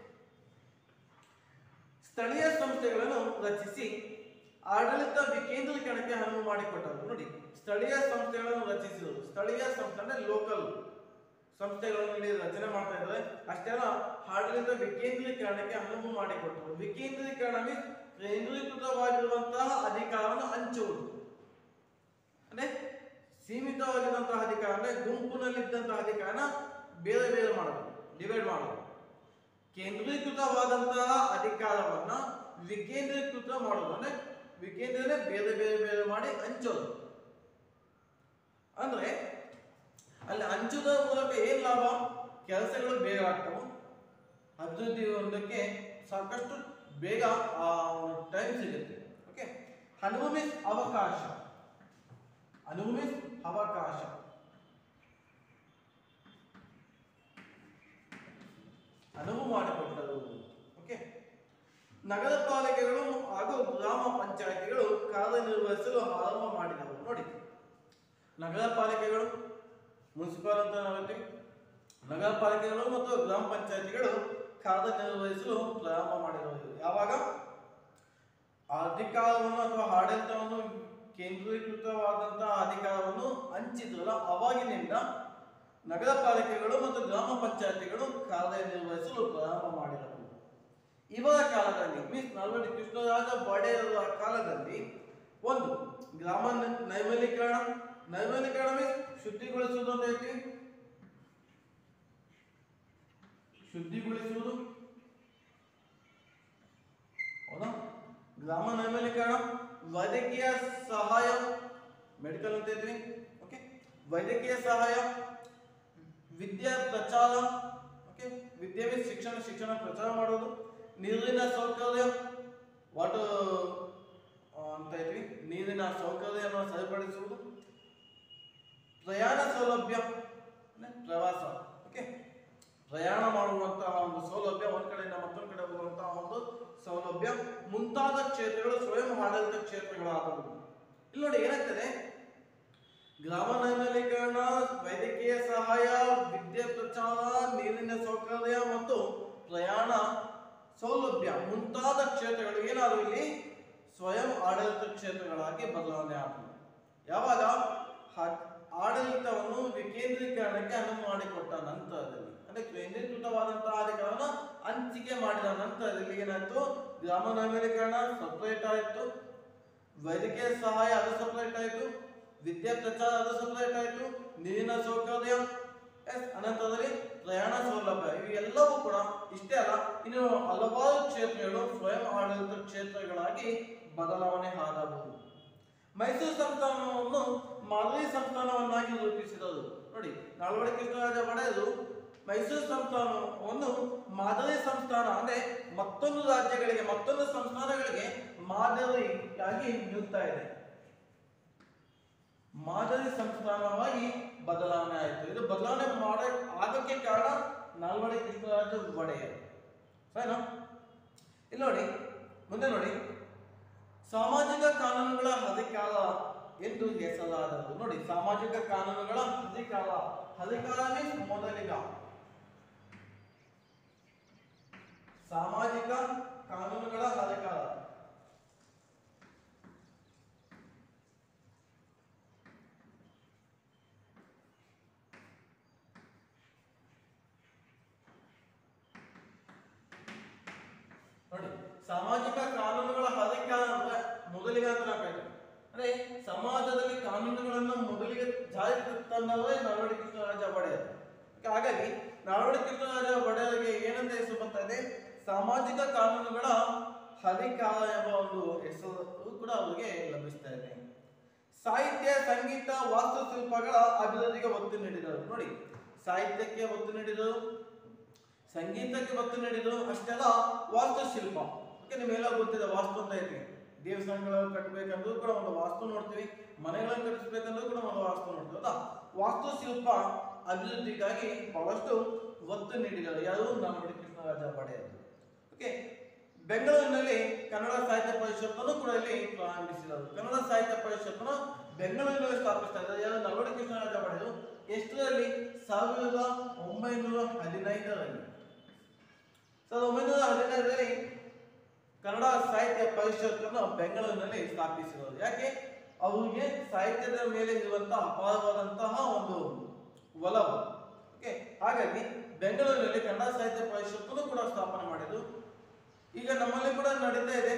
ಸ್ಥಳೀಯ ಸಂಸ್ಥೆಗಳನ್ನು ರಚಿಸಿ ಆಡಳಿತ ವಿಕೇಂದ್ರೀಕರಣಕ್ಕೆ ಅನುವು ಮಾಡಿಕೊಟ್ಟರು ನೋಡಿ ಸ್ಥಳೀಯ ಸಂಸ್ಥೆಗಳನ್ನು ರಚಿಸಿದರು ಸ್ಥಳೀಯ ಸಂಸ್ಥೆ ಅಂದ್ರೆ ಲೋಕಲ್ ಸಂಸ್ಥೆಗಳನ್ನು ಇಲ್ಲಿ ರಚನೆ ಮಾಡ್ತಾ ಇದ್ದಾರೆ ಅಷ್ಟೇ ಅಲ್ಲ ಆಡಳಿತ ವಿಕೇಂದ್ರೀಕರಣಕ್ಕೆ ಅನುವು ಮಾಡಿಕೊಟ್ಟರು ವಿಕೇಂದ್ರೀಕರಣ ಮೀನ್ಸ್ ಕೇಂದ್ರೀಕೃತವಾಗಿರುವಂತಹ ಅಧಿಕಾರವನ್ನು ಹಂಚುವುದು ಅಂದ್ರೆ ಸೀಮಿತವಾಗಿರುವಂತಹ ಅಧಿಕಾರ ಅಂದ್ರೆ ಗುಂಪಿನಲ್ಲಿದ್ದಂತಹ ಅಧಿಕಾರನ ಬೇರೆ ಬೇರೆ ಮಾಡೋದು ಡಿವೈಡ್ ಮಾಡೋದು ಕೇಂದ್ರೀಕೃತವಾದಂತಹ ಅಧಿಕಾರವನ್ನ ವಿಕೇಂದ್ರೀಕೃತ ಮಾಡೋದು ಅಂದ್ರೆ ವಿಕೇಂದ್ರನೇ ಬೇರೆ ಬೇರೆ ಬೇರೆ ಮಾಡಿ ಹಂಚೋದು ಅಂದ್ರೆ ಅಲ್ಲಿ ಹಂಚುವುದರ ಮೂಲಕ ಏನ್ ಲಾಭ ಕೆಲಸಗಳು ಬೇಗ ಆಗ್ತವು ಅಭಿವೃದ್ಧಿ ಹೊಂದಕ್ಕೆ ಸಾಕಷ್ಟು ಬೇಗ ಆ ಟೈಮ್ ಸಿಗುತ್ತೆ ಓಕೆ ಅನುವು ಮೀನ್ಸ್ ಅವಕಾಶ ಅನುವು ಮೀನ್ಸ್ ಅವಕಾಶ ಅನುವು ಮಾಡಿಕೊಟ್ಟರು ಓಕೆ ನಗರ ಪಾಲಿಕೆಗಳು ಹಾಗೂ ಗ್ರಾಮ ಪಂಚಾಯತಿಗಳು ಕಾರ್ಯನಿರ್ವಹಿಸಲು ಆರಂಭ ಮಾಡಿದವು ನೋಡಿ ನಗರ ಪಾಲಿಕೆಗಳು ಮುನ್ಸಿಪಲ್ ಅಂತ ನಾವು ಹೇಳ್ತೀವಿ ನಗರ ಪಾಲಿಕೆಗಳು ಮತ್ತು ಗ್ರಾಮ ಪಂಚಾಯತಿಗಳು ಕಾರ್ಯನಿರ್ವಹಿಸಲು ಪ್ರಾರಂಭ ಮಾಡಿದವು ಯಾವಾಗ ಅಧಿಕಾರವನ್ನು ಅಥವಾ ಆಡಳಿತವನ್ನು ಕೇಂದ್ರೀಕೃತವಾದಂತಹ ಅಧಿಕಾರವನ್ನು ಹಂಚಿದ್ರಲ್ಲ ಅವಾಗಿನಿಂದ ನಗರ ಪಾಲಿಕೆಗಳು ಮತ್ತು ಗ್ರಾಮ ಪಂಚಾಯತಿಗಳು ಕಾರ್ಯನಿರ್ವಹಿಸಲು ಪ್ರಾರಂಭ ಮಾಡಿದರು ಇವರ ಕಾಲದಲ್ಲಿ ಮೀನ್ಸ್ ನಾಲ್ವಡಿ ಕೃಷ್ಣರಾಜ ಒಡೆಯರ ಕಾಲದಲ್ಲಿ ಒಂದು ಗ್ರಾಮ ನ- ನೈರ್ಮಲೀಕರಣ ನೈರ್ಮಲೀಕರಣ ಮೀನ್ಸ್ ಶುದ್ಧಿಗೊಳಿಸುವುದು ಅಂತ ಹೇಳ್ತೀವಿ ಶುದ್ಧಿಗೊಳಿಸುವುದು ಹೌದಾ ಗ್ರಾಮ ನೈರ್ಮಲೀಕರಣ ವೈದ್ಯಕೀಯ ಸಹಾಯ ಮೆಡಿಕಲ್ ಅಂತ ಹೇಳ್ತೀವಿ ಓಕೆ ವೈದ್ಯಕೀಯ ಸಹಾಯ ವಿದ್ಯಾ ಪ್ರಚಾರ ಓಕೆ ವಿದ್ಯೆ means ಶಿಕ್ಷಣ ಶಿಕ್ಷಣ ಪ್ರಚಾರ ಮಾಡೋದು ನೀರಿನ ಸೌಕರ್ಯ ವಾಟರ್ ಅಂತ ಹೇಳ್ತೀವಿ ನೀರಿನ ಸೌಕರ್ಯವನ್ನು ಸರಿಪಡಿಸುವುದು ಪ್ರಯಾಣ ಸೌಲಭ್ಯ ಅಂದ್ರೆ ಪ್ರವಾಸ ಓಕೆ ಪ್ರಯಾಣ ಮಾಡುವಂತಹ ಒಂದು ಸೌಲಭ್ಯ ಒಂದ್ ಕಡೆಯಿಂದ ಮತ್ತೊಂದು ಕಡೆ ಹೋಗುವಂತಹ ಒಂದು ಸೌಲಭ್ಯ ಮುಂತಾದ ಕ್ಷೇತ್ರಗಳು ಸ್ವಯಂ ಆಡಳಿತ ಕ್ಷೇತ್ರಗಳಾದವು ಇಲ್ಲಿ ನೋಡಿ ಏನಾಗ್ತದೆ ಗ್ರಾಮ ನೈರ್ಮಲೀಕರಣ ವೈದ್ಯಕೀಯ ಸಹಾಯ ವಿದ್ಯೆ ಪ್ರಚಾರ ನೀರಿನ ಸೌಕರ್ಯ ಮತ್ತು ಪ್ರಯಾಣ ಸೌಲಭ್ಯ ಮುಂತಾದ ಕ್ಷೇತ್ರಗಳು ಏನಾದ್ರು ಇಲ್ಲಿ ಸ್ವಯಂ ಆಡಳಿತ ಕ್ಷೇತ್ರಗಳಾಗಿ ಬದಲಾವಣೆ ಆದವು ಯಾವಾಗ ಹ- ಆಡಳಿತವನ್ನು ವಿಕೇಂದ್ರೀಕರಣಕ್ಕೆ ಅನುವು ಮಾಡಿಕೊಟ್ಟ ನಂತರದಲ್ಲಿ ಅಂದ್ರೆ ಕೇಂದ್ರೀಕೃತವಾದಂತಹ ಅಧಿಕಾರವನ್ನು ಹಂಚಿಕೆ ಮಾಡಿದ ನಂತರದಲ್ಲಿ ಏನಾಯ್ತು ಗ್ರಾಮ ನೈರ್ಮಲೀಕರಣ ಸಪರೇಟ್ ಆಯಿತು ವೈದ್ಯಕೀಯ ಸಹಾಯ ಅದು ಸಪರೇಟ್ ಆಯಿತು ವಿದ್ಯಾ ಪ್ರಚಾರ ಅದು ಸಪರೇಟ್ ಆಯಿತು ನೀರಿನ ಸೌಕರ್ಯ ಎಸ್ ಅನಂತರದಲ್ಲಿ ಪ್ರಯಾಣ ಸೌಲಭ್ಯ ಇವೆಲ್ಲವೂ ಕೂಡ ಇಷ್ಟೇ ಅಲ್ಲ ಇನ್ನು ಹಲವಾರು ಕ್ಷೇತ್ರಗಳು ಸ್ವಯಂ ಆಡಳಿತ ಕ್ಷೇತ್ರಗಳಾಗಿ ಬದಲಾವಣೆ ಆದವು ಮೈಸೂರು ಸಂಸ್ಥಾನವನ್ನು ಮಾದರಿ ಸಂಸ್ಥಾನವನ್ನಾಗಿ ರೂಪಿಸಿದರು ನೋಡಿ ನಾಲ್ವಡಿ ಕೃಷ್ಣರಾಜ ಒಡೆಯರು ಮೈಸೂರು ಸಂಸ್ಥಾನವನ್ನು ಮಾದರಿ ಸಂಸ್ಥಾನ ಅಂದ್ರೆ ಮತ್ತೊಂದು ರಾಜ್ಯಗಳಿಗೆ ಮತ್ತೊಂದು ಸಂಸ್ಥಾನಗಳಿಗೆ ಮಾದರಿಯಾಗಿ ನಿಲ್ತಾ ಇದೆ ಮಾದರಿ ಸಂಸ್ಥಾನವಾಗಿ ಬದಲಾವಣೆ ಆಯಿತು ಇದು ಬದಲಾವಣೆ ಮಾಡ ಆಗಕ್ಕೆ ಕಾರಣ ನಾಲ್ವಡಿ ಕೃಷ್ಣರಾಜ ಒಡೆಯರು ಸರಿನಾ ಇಲ್ಲಿ ನೋಡಿ ಮುಂದೆ ನೋಡಿ ಸಾಮಾಜಿಕ ಕಾನೂನುಗಳ ಅಧಿಕಾರ ಎಂದು ಹೆಸರಾದವು ನೋಡಿ ಸಾಮಾಜಿಕ ಕಾನೂನುಗಳ ಅಧಿಕಾರ ಅಧಿಕಾರ ಮೀನ್ಸ್ ಮೊದಲಿಗ ಸಾಮಾಜಿಕ ಕಾನೂನುಗಳ ಅಧಿಕಾರ ನೋಡಿ ಸಾಮಾಜಿಕ ಕಾನೂನುಗಳ ಅಧಿಕಾರ ಅಂದ್ರೆ ಮೊದಲಿಗೆ ಅಂತ ನಾವು ಹೇಳ್ತೀವಿ ಅಂದ್ರೆ ಸಮಾಜದಲ್ಲಿ ಕಾನೂನುಗಳನ್ನು ಮೊದಲಿಗೆ ಜಾರಿಗೆ ತಂದವರೇ ನಾಲ್ವಡಿ ಕೃಷ್ಣರಾಜ ಒಡೆಯರ್ ಹಾಗಾಗಿ ನಾಲ್ವಡಿ ಕೃಷ್ಣರಾಜ ಒಡೆಯರಿಗೆ ಏನಂತ ಹೆಸರು ಬರ್ತಾ ಇದೆ ಸಾಮಾಜಿಕ ಕಾನೂನುಗಳ ಅಧಿಕಾರ ಎಂಬ ಒಂದು ಹೆಸರು ಕೂಡ ಅವರಿಗೆ ಲಭಿಸ್ತಾ ಇದೆ ಸಾಹಿತ್ಯ ಸಂಗೀತ ವಾಸ್ತುಶಿಲ್ಪಗಳ ಅಭಿವೃದ್ಧಿಗೆ ಒತ್ತು ನೀಡಿದರು ನೋಡಿ ಸಾಹಿತ್ಯಕ್ಕೆ ಒತ್ತು ನೀಡಿದರು ಸಂಗೀತಕ್ಕೆ ಒತ್ತು ನೀಡಿದ್ರು ಅಷ್ಟೆಲ್ಲ ವಾಸ್ತುಶಿಲ್ಪ ಓಕೆ ನಿಮ್ಗೆಲ್ಲ ಗೊತ್ತಿದೆ ವಾಸ್ತು ಅಂತ ಐತಿ ದೇವಸ್ಥಾನಗಳು ಕಟ್ಟಬೇಕಂದ್ರೂ ಕೂಡ ಒಂದು ವಾಸ್ತು ನೋಡ್ತೀವಿ ಮನೆಗಳನ್ನು ಕಟ್ಟಿಸ್ಬೇಕಂದ್ರೂ ಕೂಡ ಒಂದು ವಾಸ್ತು ನೋಡ್ತೀವಿ ಹೌದಾ ವಾಸ್ತುಶಿಲ್ಪ ಅಭಿವೃದ್ಧಿಗಾಗಿ ಬಹಳಷ್ಟು ಒತ್ತು ನೀಡಿದರು ಯಾರು ನಾಲ್ವಡಿ ಕೃಷ್ಣರಾಜ ಒಡೆಯರ್ ಓಕೆ ಬೆಂಗಳೂರಿನಲ್ಲಿ ಕನ್ನಡ ಸಾಹಿತ್ಯ ಪರಿಷತ್ತನ್ನು ಕೂಡ ಇಲ್ಲಿ ಪ್ರಾರಂಭಿಸಿದರು ಕನ್ನಡ ಸಾಹಿತ್ಯ ಪರಿಷತ್ತನ್ನು ಬೆಂಗಳೂರಿನಲ್ಲಿ ಸ್ಥಾಪಿಸ್ತಾ ಇದ್ದಾರೆ ಯಾರು ನಾಲ್ವಡಿ ಕೃಷ್ಣರಾಜ ಒಡೆಯರು ಎಷ್ಟರಲ್ಲಿ ಸಾವಿರದ ಒಂಬೈನೂರ ಹದಿನೈದರಲ್ಲಿ ಸಾವಿರದ ಒಂಬೈನೂರ ಹದಿನೈದರಲ್ಲಿ ಕನ್ನಡ ಸಾಹಿತ್ಯ ಪರಿಷತ್ತನ್ನು ಬೆಂಗಳೂರಿನಲ್ಲಿ ಸ್ಥಾಪಿಸಿದರು ಯಾಕೆ ಅವರಿಗೆ ಸಾಹಿತ್ಯದ ಮೇಲೆ ಇರುವಂತಹ ಅಪಾರವಾದಂತಹ ಒಂದು ಒಲವು ಓಕೆ ಹಾಗಾಗಿ ಬೆಂಗಳೂರಿನಲ್ಲಿ ಕನ್ನಡ ಸಾಹಿತ್ಯ ಪರಿಷತ್ತನ್ನು ಕೂಡ ಸ್ಥಾಪನೆ ಮಾಡಿದ್ರು ಈಗ ನಮ್ಮಲ್ಲಿ ಕೂಡ ನಡೀತಾ ಇದೆ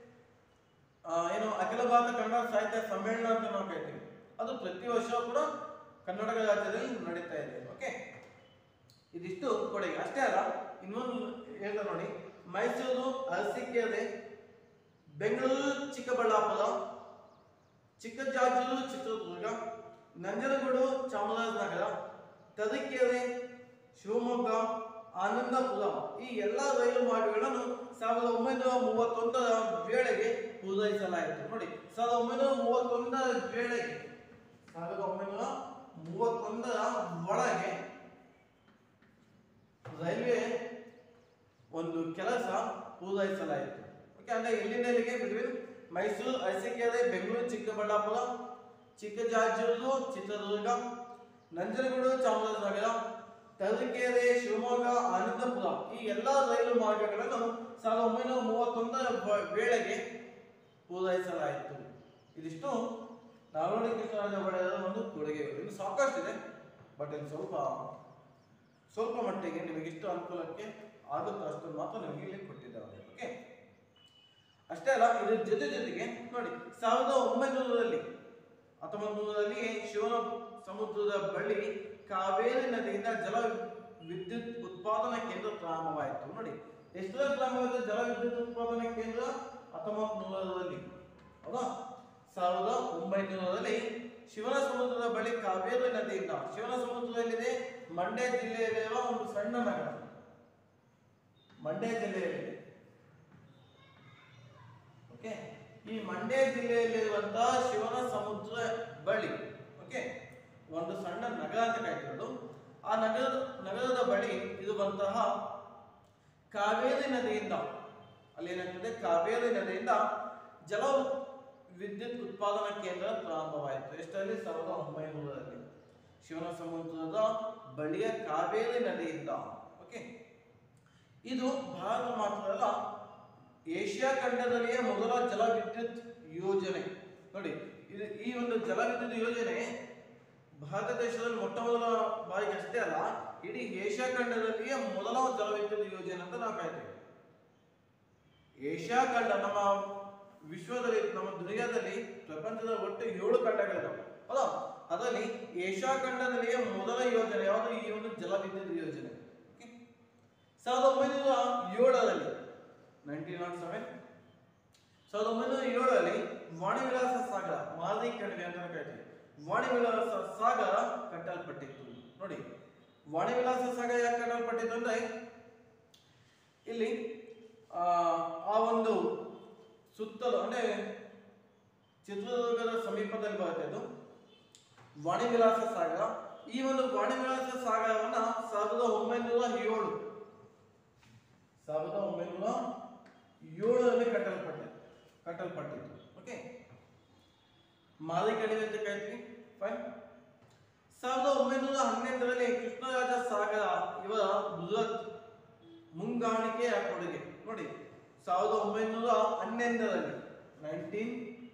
ಆ, ಏನು ಅಖಿಲ ಭಾರತ ಕನ್ನಡ ಸಾಹಿತ್ಯ ಸಮ್ಮೇಳನ ಅಂತ ನಾವು ಹೇಳ್ತೀವಿ ಅದು ಪ್ರತಿ ವರ್ಷ ಕೂಡ ಕರ್ನಾಟಕ ರಾಜ್ಯದಲ್ಲಿ ನಡೀತಾ ಇದೆ ಓಕೆ ಇದಿಷ್ಟು ಕೊಡುಗೆ ಅಷ್ಟೇ ಅಲ್ಲ ಇನ್ನೊಂದು ಹೇಳ್ತಾ ನೋಡಿ ಮೈಸೂರು ಅರಸೀಕೆರೆ ಬೆಂಗಳೂರು ಚಿಕ್ಕಬಳ್ಳಾಪುರ ಚಿಕ್ಕಜಾಜೂರು ಚಿತ್ರದುರ್ಗ ನಂಜನಗೂಡು ಚಾಮರಾಜನಗರ ತರೀಕೆರೆ ಶಿವಮೊಗ್ಗ ಆನಂದಪುರ ಈ ಎಲ್ಲ ರೈಲು ಮಾರ್ಗಗಳನ್ನು ಸಾವಿರದ ಒಂಬೈನೂರ ಮೂವತ್ತೊಂದರ ವೇಳೆಗೆ ಪೂರೈಸಲಾಯಿತು ನೋಡಿ ಸಾವಿರದ ಒಂಬೈನೂರ ಮೂವತ್ತೊಂದರ ವೇಳೆಗೆ ಸಾವಿರದ ಒಂಬೈನೂರ ಮೂವತ್ತೊಂದರ ಒಳಗೆ ರೈಲ್ವೆ ಒಂದು ಕೆಲಸ ಪೂರೈಸಲಾಯಿತು ಓಕೆ ಅಂದ್ರೆ ಎಲ್ಲಿಂದ ಎಲ್ಲಿಗೆ ಬಿಟ್ವೀನ್ ಮೈಸೂರು ಅರಸೀಕೆರೆ ಬೆಂಗಳೂರು ಚಿಕ್ಕಬಳ್ಳಾಪುರ ಚಿಕ್ಕಜಾಜೂರು ಚಿತ್ರದುರ್ಗ ನಂಜನಗೂಡು ಚಾಮರಾಜನಗರ ತರೀಕೆರೆ ಶಿವಮೊಗ್ಗ ಆನಂದಪುರ ಈ ಎಲ್ಲ ರೈಲು ಮಾರ್ಗಗಳನ್ನು ಸಾವಿರದ ಒಂಬೈನೂರ ಮೂವತ್ತೊಂದರ ವ- ವೇಳೆಗೆ ಪೂರೈಸಲಾಯಿತು ಇದಿಷ್ಟು ನಾಲ್ವಡಿ ಕೃಷ್ಣರಾಜ ಒಡೆಯರ ಒಂದು ಕೊಡುಗೆಗಳು ಇನ್ನು ಸಾಕಷ್ಟಿದೆ ಬಟ್ ಇದು ಸ್ವಲ್ಪ ಸ್ವಲ್ಪ ಮಟ್ಟಿಗೆ ನಿಮಗೆ ಇಷ್ಟು ಅನುಕೂಲಕ್ಕೆ ಆಗುತ್ತೋ ಅಷ್ಟು ಮಾತ್ರ ನಿಮಗೆ ಇಲ್ಲಿ ಕೊಟ್ಟಿದ್ದಾರೆ ಓಕೆ ಅಷ್ಟೇ ಅಲ್ಲ ಇದ್ರ ಜೊತೆ ಜೊತೆಗೆ ನೋಡಿ ಸಾವಿರದ ಒಂಬೈನೂರರಲ್ಲಿ ಹತ್ತೊಂಬತ್ತು ನೂರರಲ್ಲಿ ಶಿವನ ಸಮುದ್ರದ ಬಳಿ ಕಾವೇರಿ ನದಿಯಿಂದ ಜಲ ವಿದ್ಯುತ್ ಉತ್ಪಾದನಾ ಕೇಂದ್ರ ಪ್ರಾರಂಭವಾಯಿತು ನೋಡಿ ಎಷ್ಟರ ಪ್ರಾರಂಭವಾಯಿತು ಜಲ ವಿದ್ಯುತ್ ಉತ್ಪಾದನಾ ಕೇಂದ್ರ ಹತ್ತೊಂಬತ್ತು ನೂರರಲ್ಲಿ ಹೌದಾ ಸಾವಿರದ ಒಂಬೈನೂರರಲ್ಲಿ ಶಿವನ ಸಮುದ್ರದ ಬಳಿ ಕಾವೇರಿ ನದಿಯಿಂದ ಶಿವನ ಸಮುದ್ರದಲ್ಲಿದೆ ಮಂಡ್ಯ ಜಿಲ್ಲೆಯಲ್ಲಿರುವ ಒಂದು ಸಣ್ಣ ನಗರ ಮಂಡ್ಯ ಜಿಲ್ಲೆಯಲ್ಲಿದೆ ಓಕೆ ಈ ಮಂಡ್ಯ ಜಿಲ್ಲೆಯಲ್ಲಿರುವಂತಹ ಶಿವನ ಸಮುದ್ರ ಬಳಿ ಓಕೆ ಒಂದು ಸಣ್ಣ ನಗರ ಅಂತ ಕರೀತಿರೋದು ಆ ನಗರದ ನಗರದ ಬಳಿ ಇರುವಂತಹ ಕಾವೇರಿ ನದಿಯಿಂದ ಅಲ್ಲಿ ಏನಾಗ್ತದೆ ಕಾವೇರಿ ನದಿಯಿಂದ ಜಲ ವಿದ್ಯುತ್ ಉತ್ಪಾದನಾ ಕೇಂದ್ರ ಪ್ರಾರಂಭವಾಯಿತು ಎಷ್ಟರಲ್ಲಿ ಸಾವಿರದ ಒಂಬೈನೂರರಲ್ಲಿ ಶಿವನ ಸಮುದ್ರದ ಬಳಿಯ ಕಾವೇರಿ ನದಿಯಿಂದ ಓಕೆ ಇದು ಭಾರತ ಮಾತ್ರ ಅಲ್ಲ ಏಷ್ಯಾ ಖಂಡದಲ್ಲಿಯೇ ಮೊದಲ ಜಲ ವಿದ್ಯುತ್ ಯೋಜನೆ ನೋಡಿ ಇದು ಈ ಒಂದು ಜಲ ವಿದ್ಯುತ್ ಯೋಜನೆ ಭಾರತ ದೇಶದಲ್ಲಿ ಮೊಟ್ಟ ಮೊದಲ ಬಾರಿಗೆ ಅಷ್ಟೇ ಅಲ್ಲ ಇಡೀ ಏಷ್ಯಾ ಖಂಡದಲ್ಲಿಯೇ ಮೊದಲ ಜಲ ವಿದ್ಯುತ್ ಯೋಜನೆ ಅಂತ ನಾವು ಕಾಯ್ತೇವೆ ಏಷ್ಯಾ ಖಂಡ ನಮ್ಮ ವಿಶ್ವದಲ್ಲಿ ನಮ್ಮ ದುನಿಯಾದಲ್ಲಿ ಪ್ರಪಂಚದ ಒಟ್ಟು ಏಳು ಖಂಡಗಳಿದಾವೆ ಹೌದಾ ಅದರಲ್ಲಿ ಏಷ್ಯಾ ಖಂಡದಲ್ಲಿಯೇ ಮೊದಲ ಯೋಜನೆ ಯಾವುದು ಈ ಒಂದು ಜಲ ವಿದ್ಯುತ್ ಯೋಜನೆ Okay? ಸಾವಿರದ ಒಂಬೈನೂರ ಏಳರಲ್ಲಿ ನೈನ್ಟೀನ್ ನಾಟ್ ಸೆವೆನ್ ಸಾವಿರದ ಒಂಬೈನೂರ ಏಳರಲ್ಲಿ ವಾಣಿವಿಲಾಸ ಸಾಗರ ಮಾದಿ ಕಣಿವೆ ಅಂತ ಕರಿತೀವಿ ವಾಣಿವಿಲಾಸ ಸಾಗರ ಕಟ್ಟಲ್ಪಟ್ಟಿತ್ತು ನೋಡಿ ವಾಣಿವಿಲಾಸ ಸಾಗರ ಯಾಕೆ ಕಟ್ಟಲ್ಪಟ್ಟಿತ್ತು ಅಂದ್ರೆ ಇಲ್ಲಿ ಆ, ಆ ಒಂದು ಸುತ್ತಲೂ ಅಂದ್ರೆ ಚಿತ್ರದುರ್ಗದ ಸಮೀಪದಲ್ಲಿ ಬರುತ್ತೆ ಇದು ವಾಣಿವಿಲಾಸ ಸಾಗರ ಈ ಒಂದು ವಾಣಿವಿಲಾಸ ಸಾಗರವನ್ನ ಸಾವಿರದ ಒಂಬೈನೂರ ಏಳು ಸಾವಿರದ ಒಂಬೈನೂರ ಏಳರಲ್ಲಿ ಕಟ್ಟಲ್ಪಟ್ಟಿದೆ ಕಟ್ಟಲ್ಪಟ್ಟಿತ್ತು ಓಕೆ ಮಾದಿ ಕಣಿವೆ ಅಂತ ಕರಿತೀವಿ ಫೈನ್ ಸಾವಿರದ ಒಂಬೈನೂರ ಹನ್ನೆರಡರಲ್ಲಿ ಕೃಷ್ಣರಾಜ ಸಾಗರ ಇವರ ಬೃಹತ್ ಮುಂಗಾಣಿಕೆಯ ಕೊಡುಗೆ ನೋಡಿ ಸಾವಿರದ ಒಂಬೈನೂರ ಹನ್ನೆರಡರಲ್ಲಿ ನೈನ್ಟೀನ್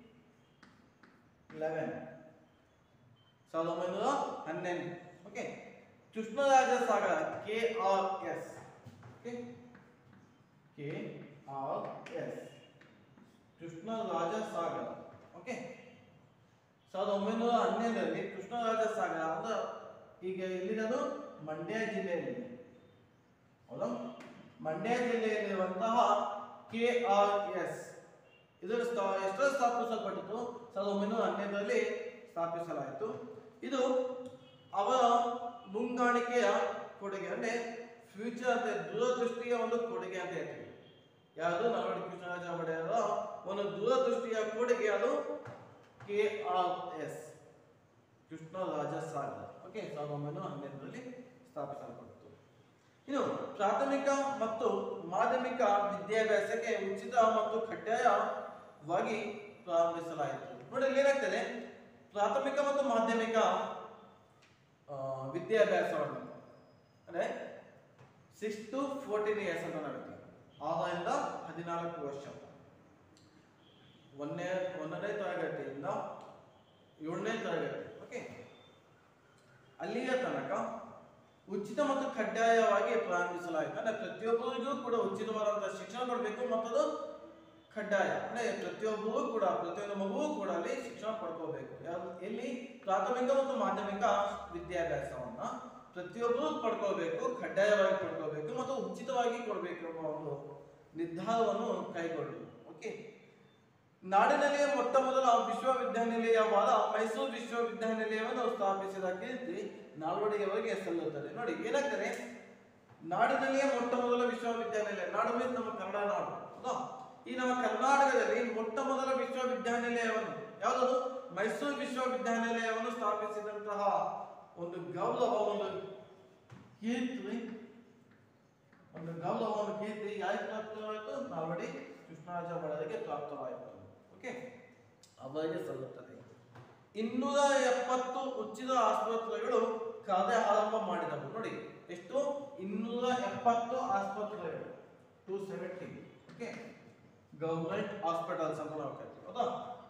ಲೆವೆನ್ ಸಾವಿರದ ಒಂಬೈನೂರ ಹನ್ನೆರಡು okay Krishnaraja Sagara K R S okay K R S Krishnaraja Sagara okay ಸಾವಿರದ ಒಂಬೈನೂರ ಹನ್ನೆರಡರಲ್ಲಿ ಕೃಷ್ಣರಾಜ ಸಾಗರ ಅಂದ್ರೆ ಈಗ ಎಲ್ಲಿರೋದು ಮಂಡ್ಯ ಜಿಲ್ಲೆಯಲ್ಲಿದೆ ಹೌದಾ ಮಂಡ್ಯ ಜಿಲ್ಲೆಯಲ್ಲಿರುವಂತಹ ಕೆ ಆರ್ ಎಸ್ ಇದರ ಸ್ಥಾ- ಎಷ್ಟರ ಸ್ಥಾಪಿಸಲ್ಪಟ್ಟಿತು ಸಾವಿರದ ಒಂಬೈನೂರ ಹನ್ನೆರಡರಲ್ಲಿ ಸ್ಥಾಪಿಸಲಾಯಿತು ಇದು ಅವರ ಮುಂಗಾಣಿಕೆಯ ಕೊಡುಗೆ ಅಂದ್ರೆ ಫ್ಯೂಚರ್ ಅಂತ ದೂರದೃಷ್ಟಿಯ ಒಂದು ಕೊಡುಗೆ ಅಂತ ಹೇಳ್ತೀವಿ ಯಾವುದು ನಾಲ್ವಡಿ ಕೃಷ್ಣರಾಜ ಒಡೆಯರ ಒಂದು ದೂರದೃಷ್ಟಿಯ ಕೊಡುಗೆ ಅದು K R S Krishnaraja Sagara okay ಸಾವಿರದ ಒಂಬೈನೂರ ಹನ್ನೆರಡರಲ್ಲಿ ಸ್ಥಾಪಿಸಲ್ಪಟ್ಟಿತು ಇನ್ನು ಪ್ರಾಥಮಿಕ ಮತ್ತು ಮಾಧ್ಯಮಿಕ ವಿದ್ಯಾಭ್ಯಾಸಕ್ಕೆ ಉಚಿತ ಮತ್ತು ಕಡ್ಡಾಯವಾಗಿ ಪ್ರಾರಂಭಿಸಲಾಯಿತು ನೋಡಿ ಇಲ್ಲಿ ಏನಾಗ್ತದೆ ಪ್ರಾಥಮಿಕ ಮತ್ತು ಮಾಧ್ಯಮಿಕ ಆ, ವಿದ್ಯಾಭ್ಯಾಸವನ್ನು ಅಂದ್ರೆ ಸಿಕ್ಸ್ ಟು ಫೋರ್ಟೀನ್ ಇಯರ್ಸ್ ಅಂತ ನಾವಿರ್ತೀವಿ ಆರರಿಂದ ಹದಿನಾಲ್ಕು ವರ್ಷ ಒಂದನೇ ಒಂದನೇ ತರಗತಿಯಿಂದ ಏಳನೇ ತರಗತಿ ಓಕೆ ಅಲ್ಲಿಯ ತನಕ ಉಚಿತ ಮತ್ತು ಕಡ್ಡಾಯವಾಗಿ ಪ್ರಾರಂಭಿಸಲಾಯಿತು ಅಂದ್ರೆ ಪ್ರತಿಯೊಬ್ಬರಿಗೂ ಕೂಡ ಉಚಿತವಾದಂತಹ ಶಿಕ್ಷಣ ಕೊಡಬೇಕು ಮತ್ತು ಅದು ಕಡ್ಡಾಯ ಅಂದ್ರೆ ಪ್ರತಿಯೊಬ್ಬರೂ ಕೂಡ ಪ್ರತಿಯೊಂದು ಮಗುವು ಕೂಡ ಅಲ್ಲಿ ಶಿಕ್ಷಣ ಪಡ್ಕೋಬೇಕು ಯಾವ್ದು ಎಲ್ಲಿ ಪ್ರಾಥಮಿಕ ಮತ್ತು ಮಾಧ್ಯಮಿಕ ವಿದ್ಯಾಭ್ಯಾಸವನ್ನ ಪ್ರತಿಯೊಬ್ಬರು ಪಡ್ಕೋಬೇಕು ಕಡ್ಡಾಯವಾಗಿ ಪಡ್ಕೋಬೇಕು ಮತ್ತು ಉಚಿತವಾಗಿ ಕೊಡಬೇಕು ಎಂಬ ಒಂದು ನಿರ್ಧಾರವನ್ನು ಕೈಗೊಂಡು ಓಕೆ ನಾಡಿನಲ್ಲಿಯೇ ಮೊಟ್ಟ ಮೊದಲ ವಿಶ್ವವಿದ್ಯಾನಿಲಯವಾದ ಮೈಸೂರು ವಿಶ್ವವಿದ್ಯಾನಿಲಯವನ್ನು ಸ್ಥಾಪಿಸಿದ ಕೀರ್ತಿ ನಾಲ್ವಡಿಯವರಿಗೆ ಸಲ್ಲುತ್ತದೆ ನೋಡಿ ಏನಾಗ್ತದೆ ನಾಡಿನಲ್ಲಿಯೇ ಮೊಟ್ಟ ಮೊದಲ ವಿಶ್ವವಿದ್ಯಾನಿಲಯ ನಾಡು ಮೀನ್ಸ್ ನಮ್ಮ ಕನ್ನಡ ನಾಡು ಹೌದಾ ಈ ನಮ್ಮ ಕರ್ನಾಟಕದಲ್ಲಿ ಮೊಟ್ಟ ಮೊದಲ ವಿಶ್ವವಿದ್ಯಾನಿಲಯವನ್ನು ಯಾವುದದು ಮೈಸೂರು ವಿಶ್ವವಿದ್ಯಾನಿಲಯವನ್ನು ಸ್ಥಾಪಿಸಿದಂತಹ ಒಂದು ಗೌರವ ಒಂದು ಕೀರ್ತಿ ಒಂದು ಗೌರವವನ್ನು ಕೀರ್ತಿ ಯಾರಿಗೆ ಪ್ರಾಪ್ತವಾಯಿತು ನಾಲ್ವಡಿ ಕೃಷ್ಣರಾಜ ಒಡೆಯರಿಗೆ ಪ್ರಾಪ್ತವಾಯಿತು ಓಕೆ ಅವರಿಗೆ ಸಲ್ಲುತ್ತದೆ ಇನ್ನೂರ ಎಪ್ಪತ್ತು ಉಚಿತ ಆಸ್ಪತ್ರೆಗಳು ಕಾರ್ಯ ಆರಂಭ ಮಾಡಿದವು ನೋಡಿ ಎಷ್ಟು ಇನ್ನೂರ ಎಪ್ಪತ್ತು ಆಸ್ಪತ್ರೆಗಳು two seventy okay government hospitals ಅಂತ ನಾವು ಕರಿತೀವಿ ಹೌದಾ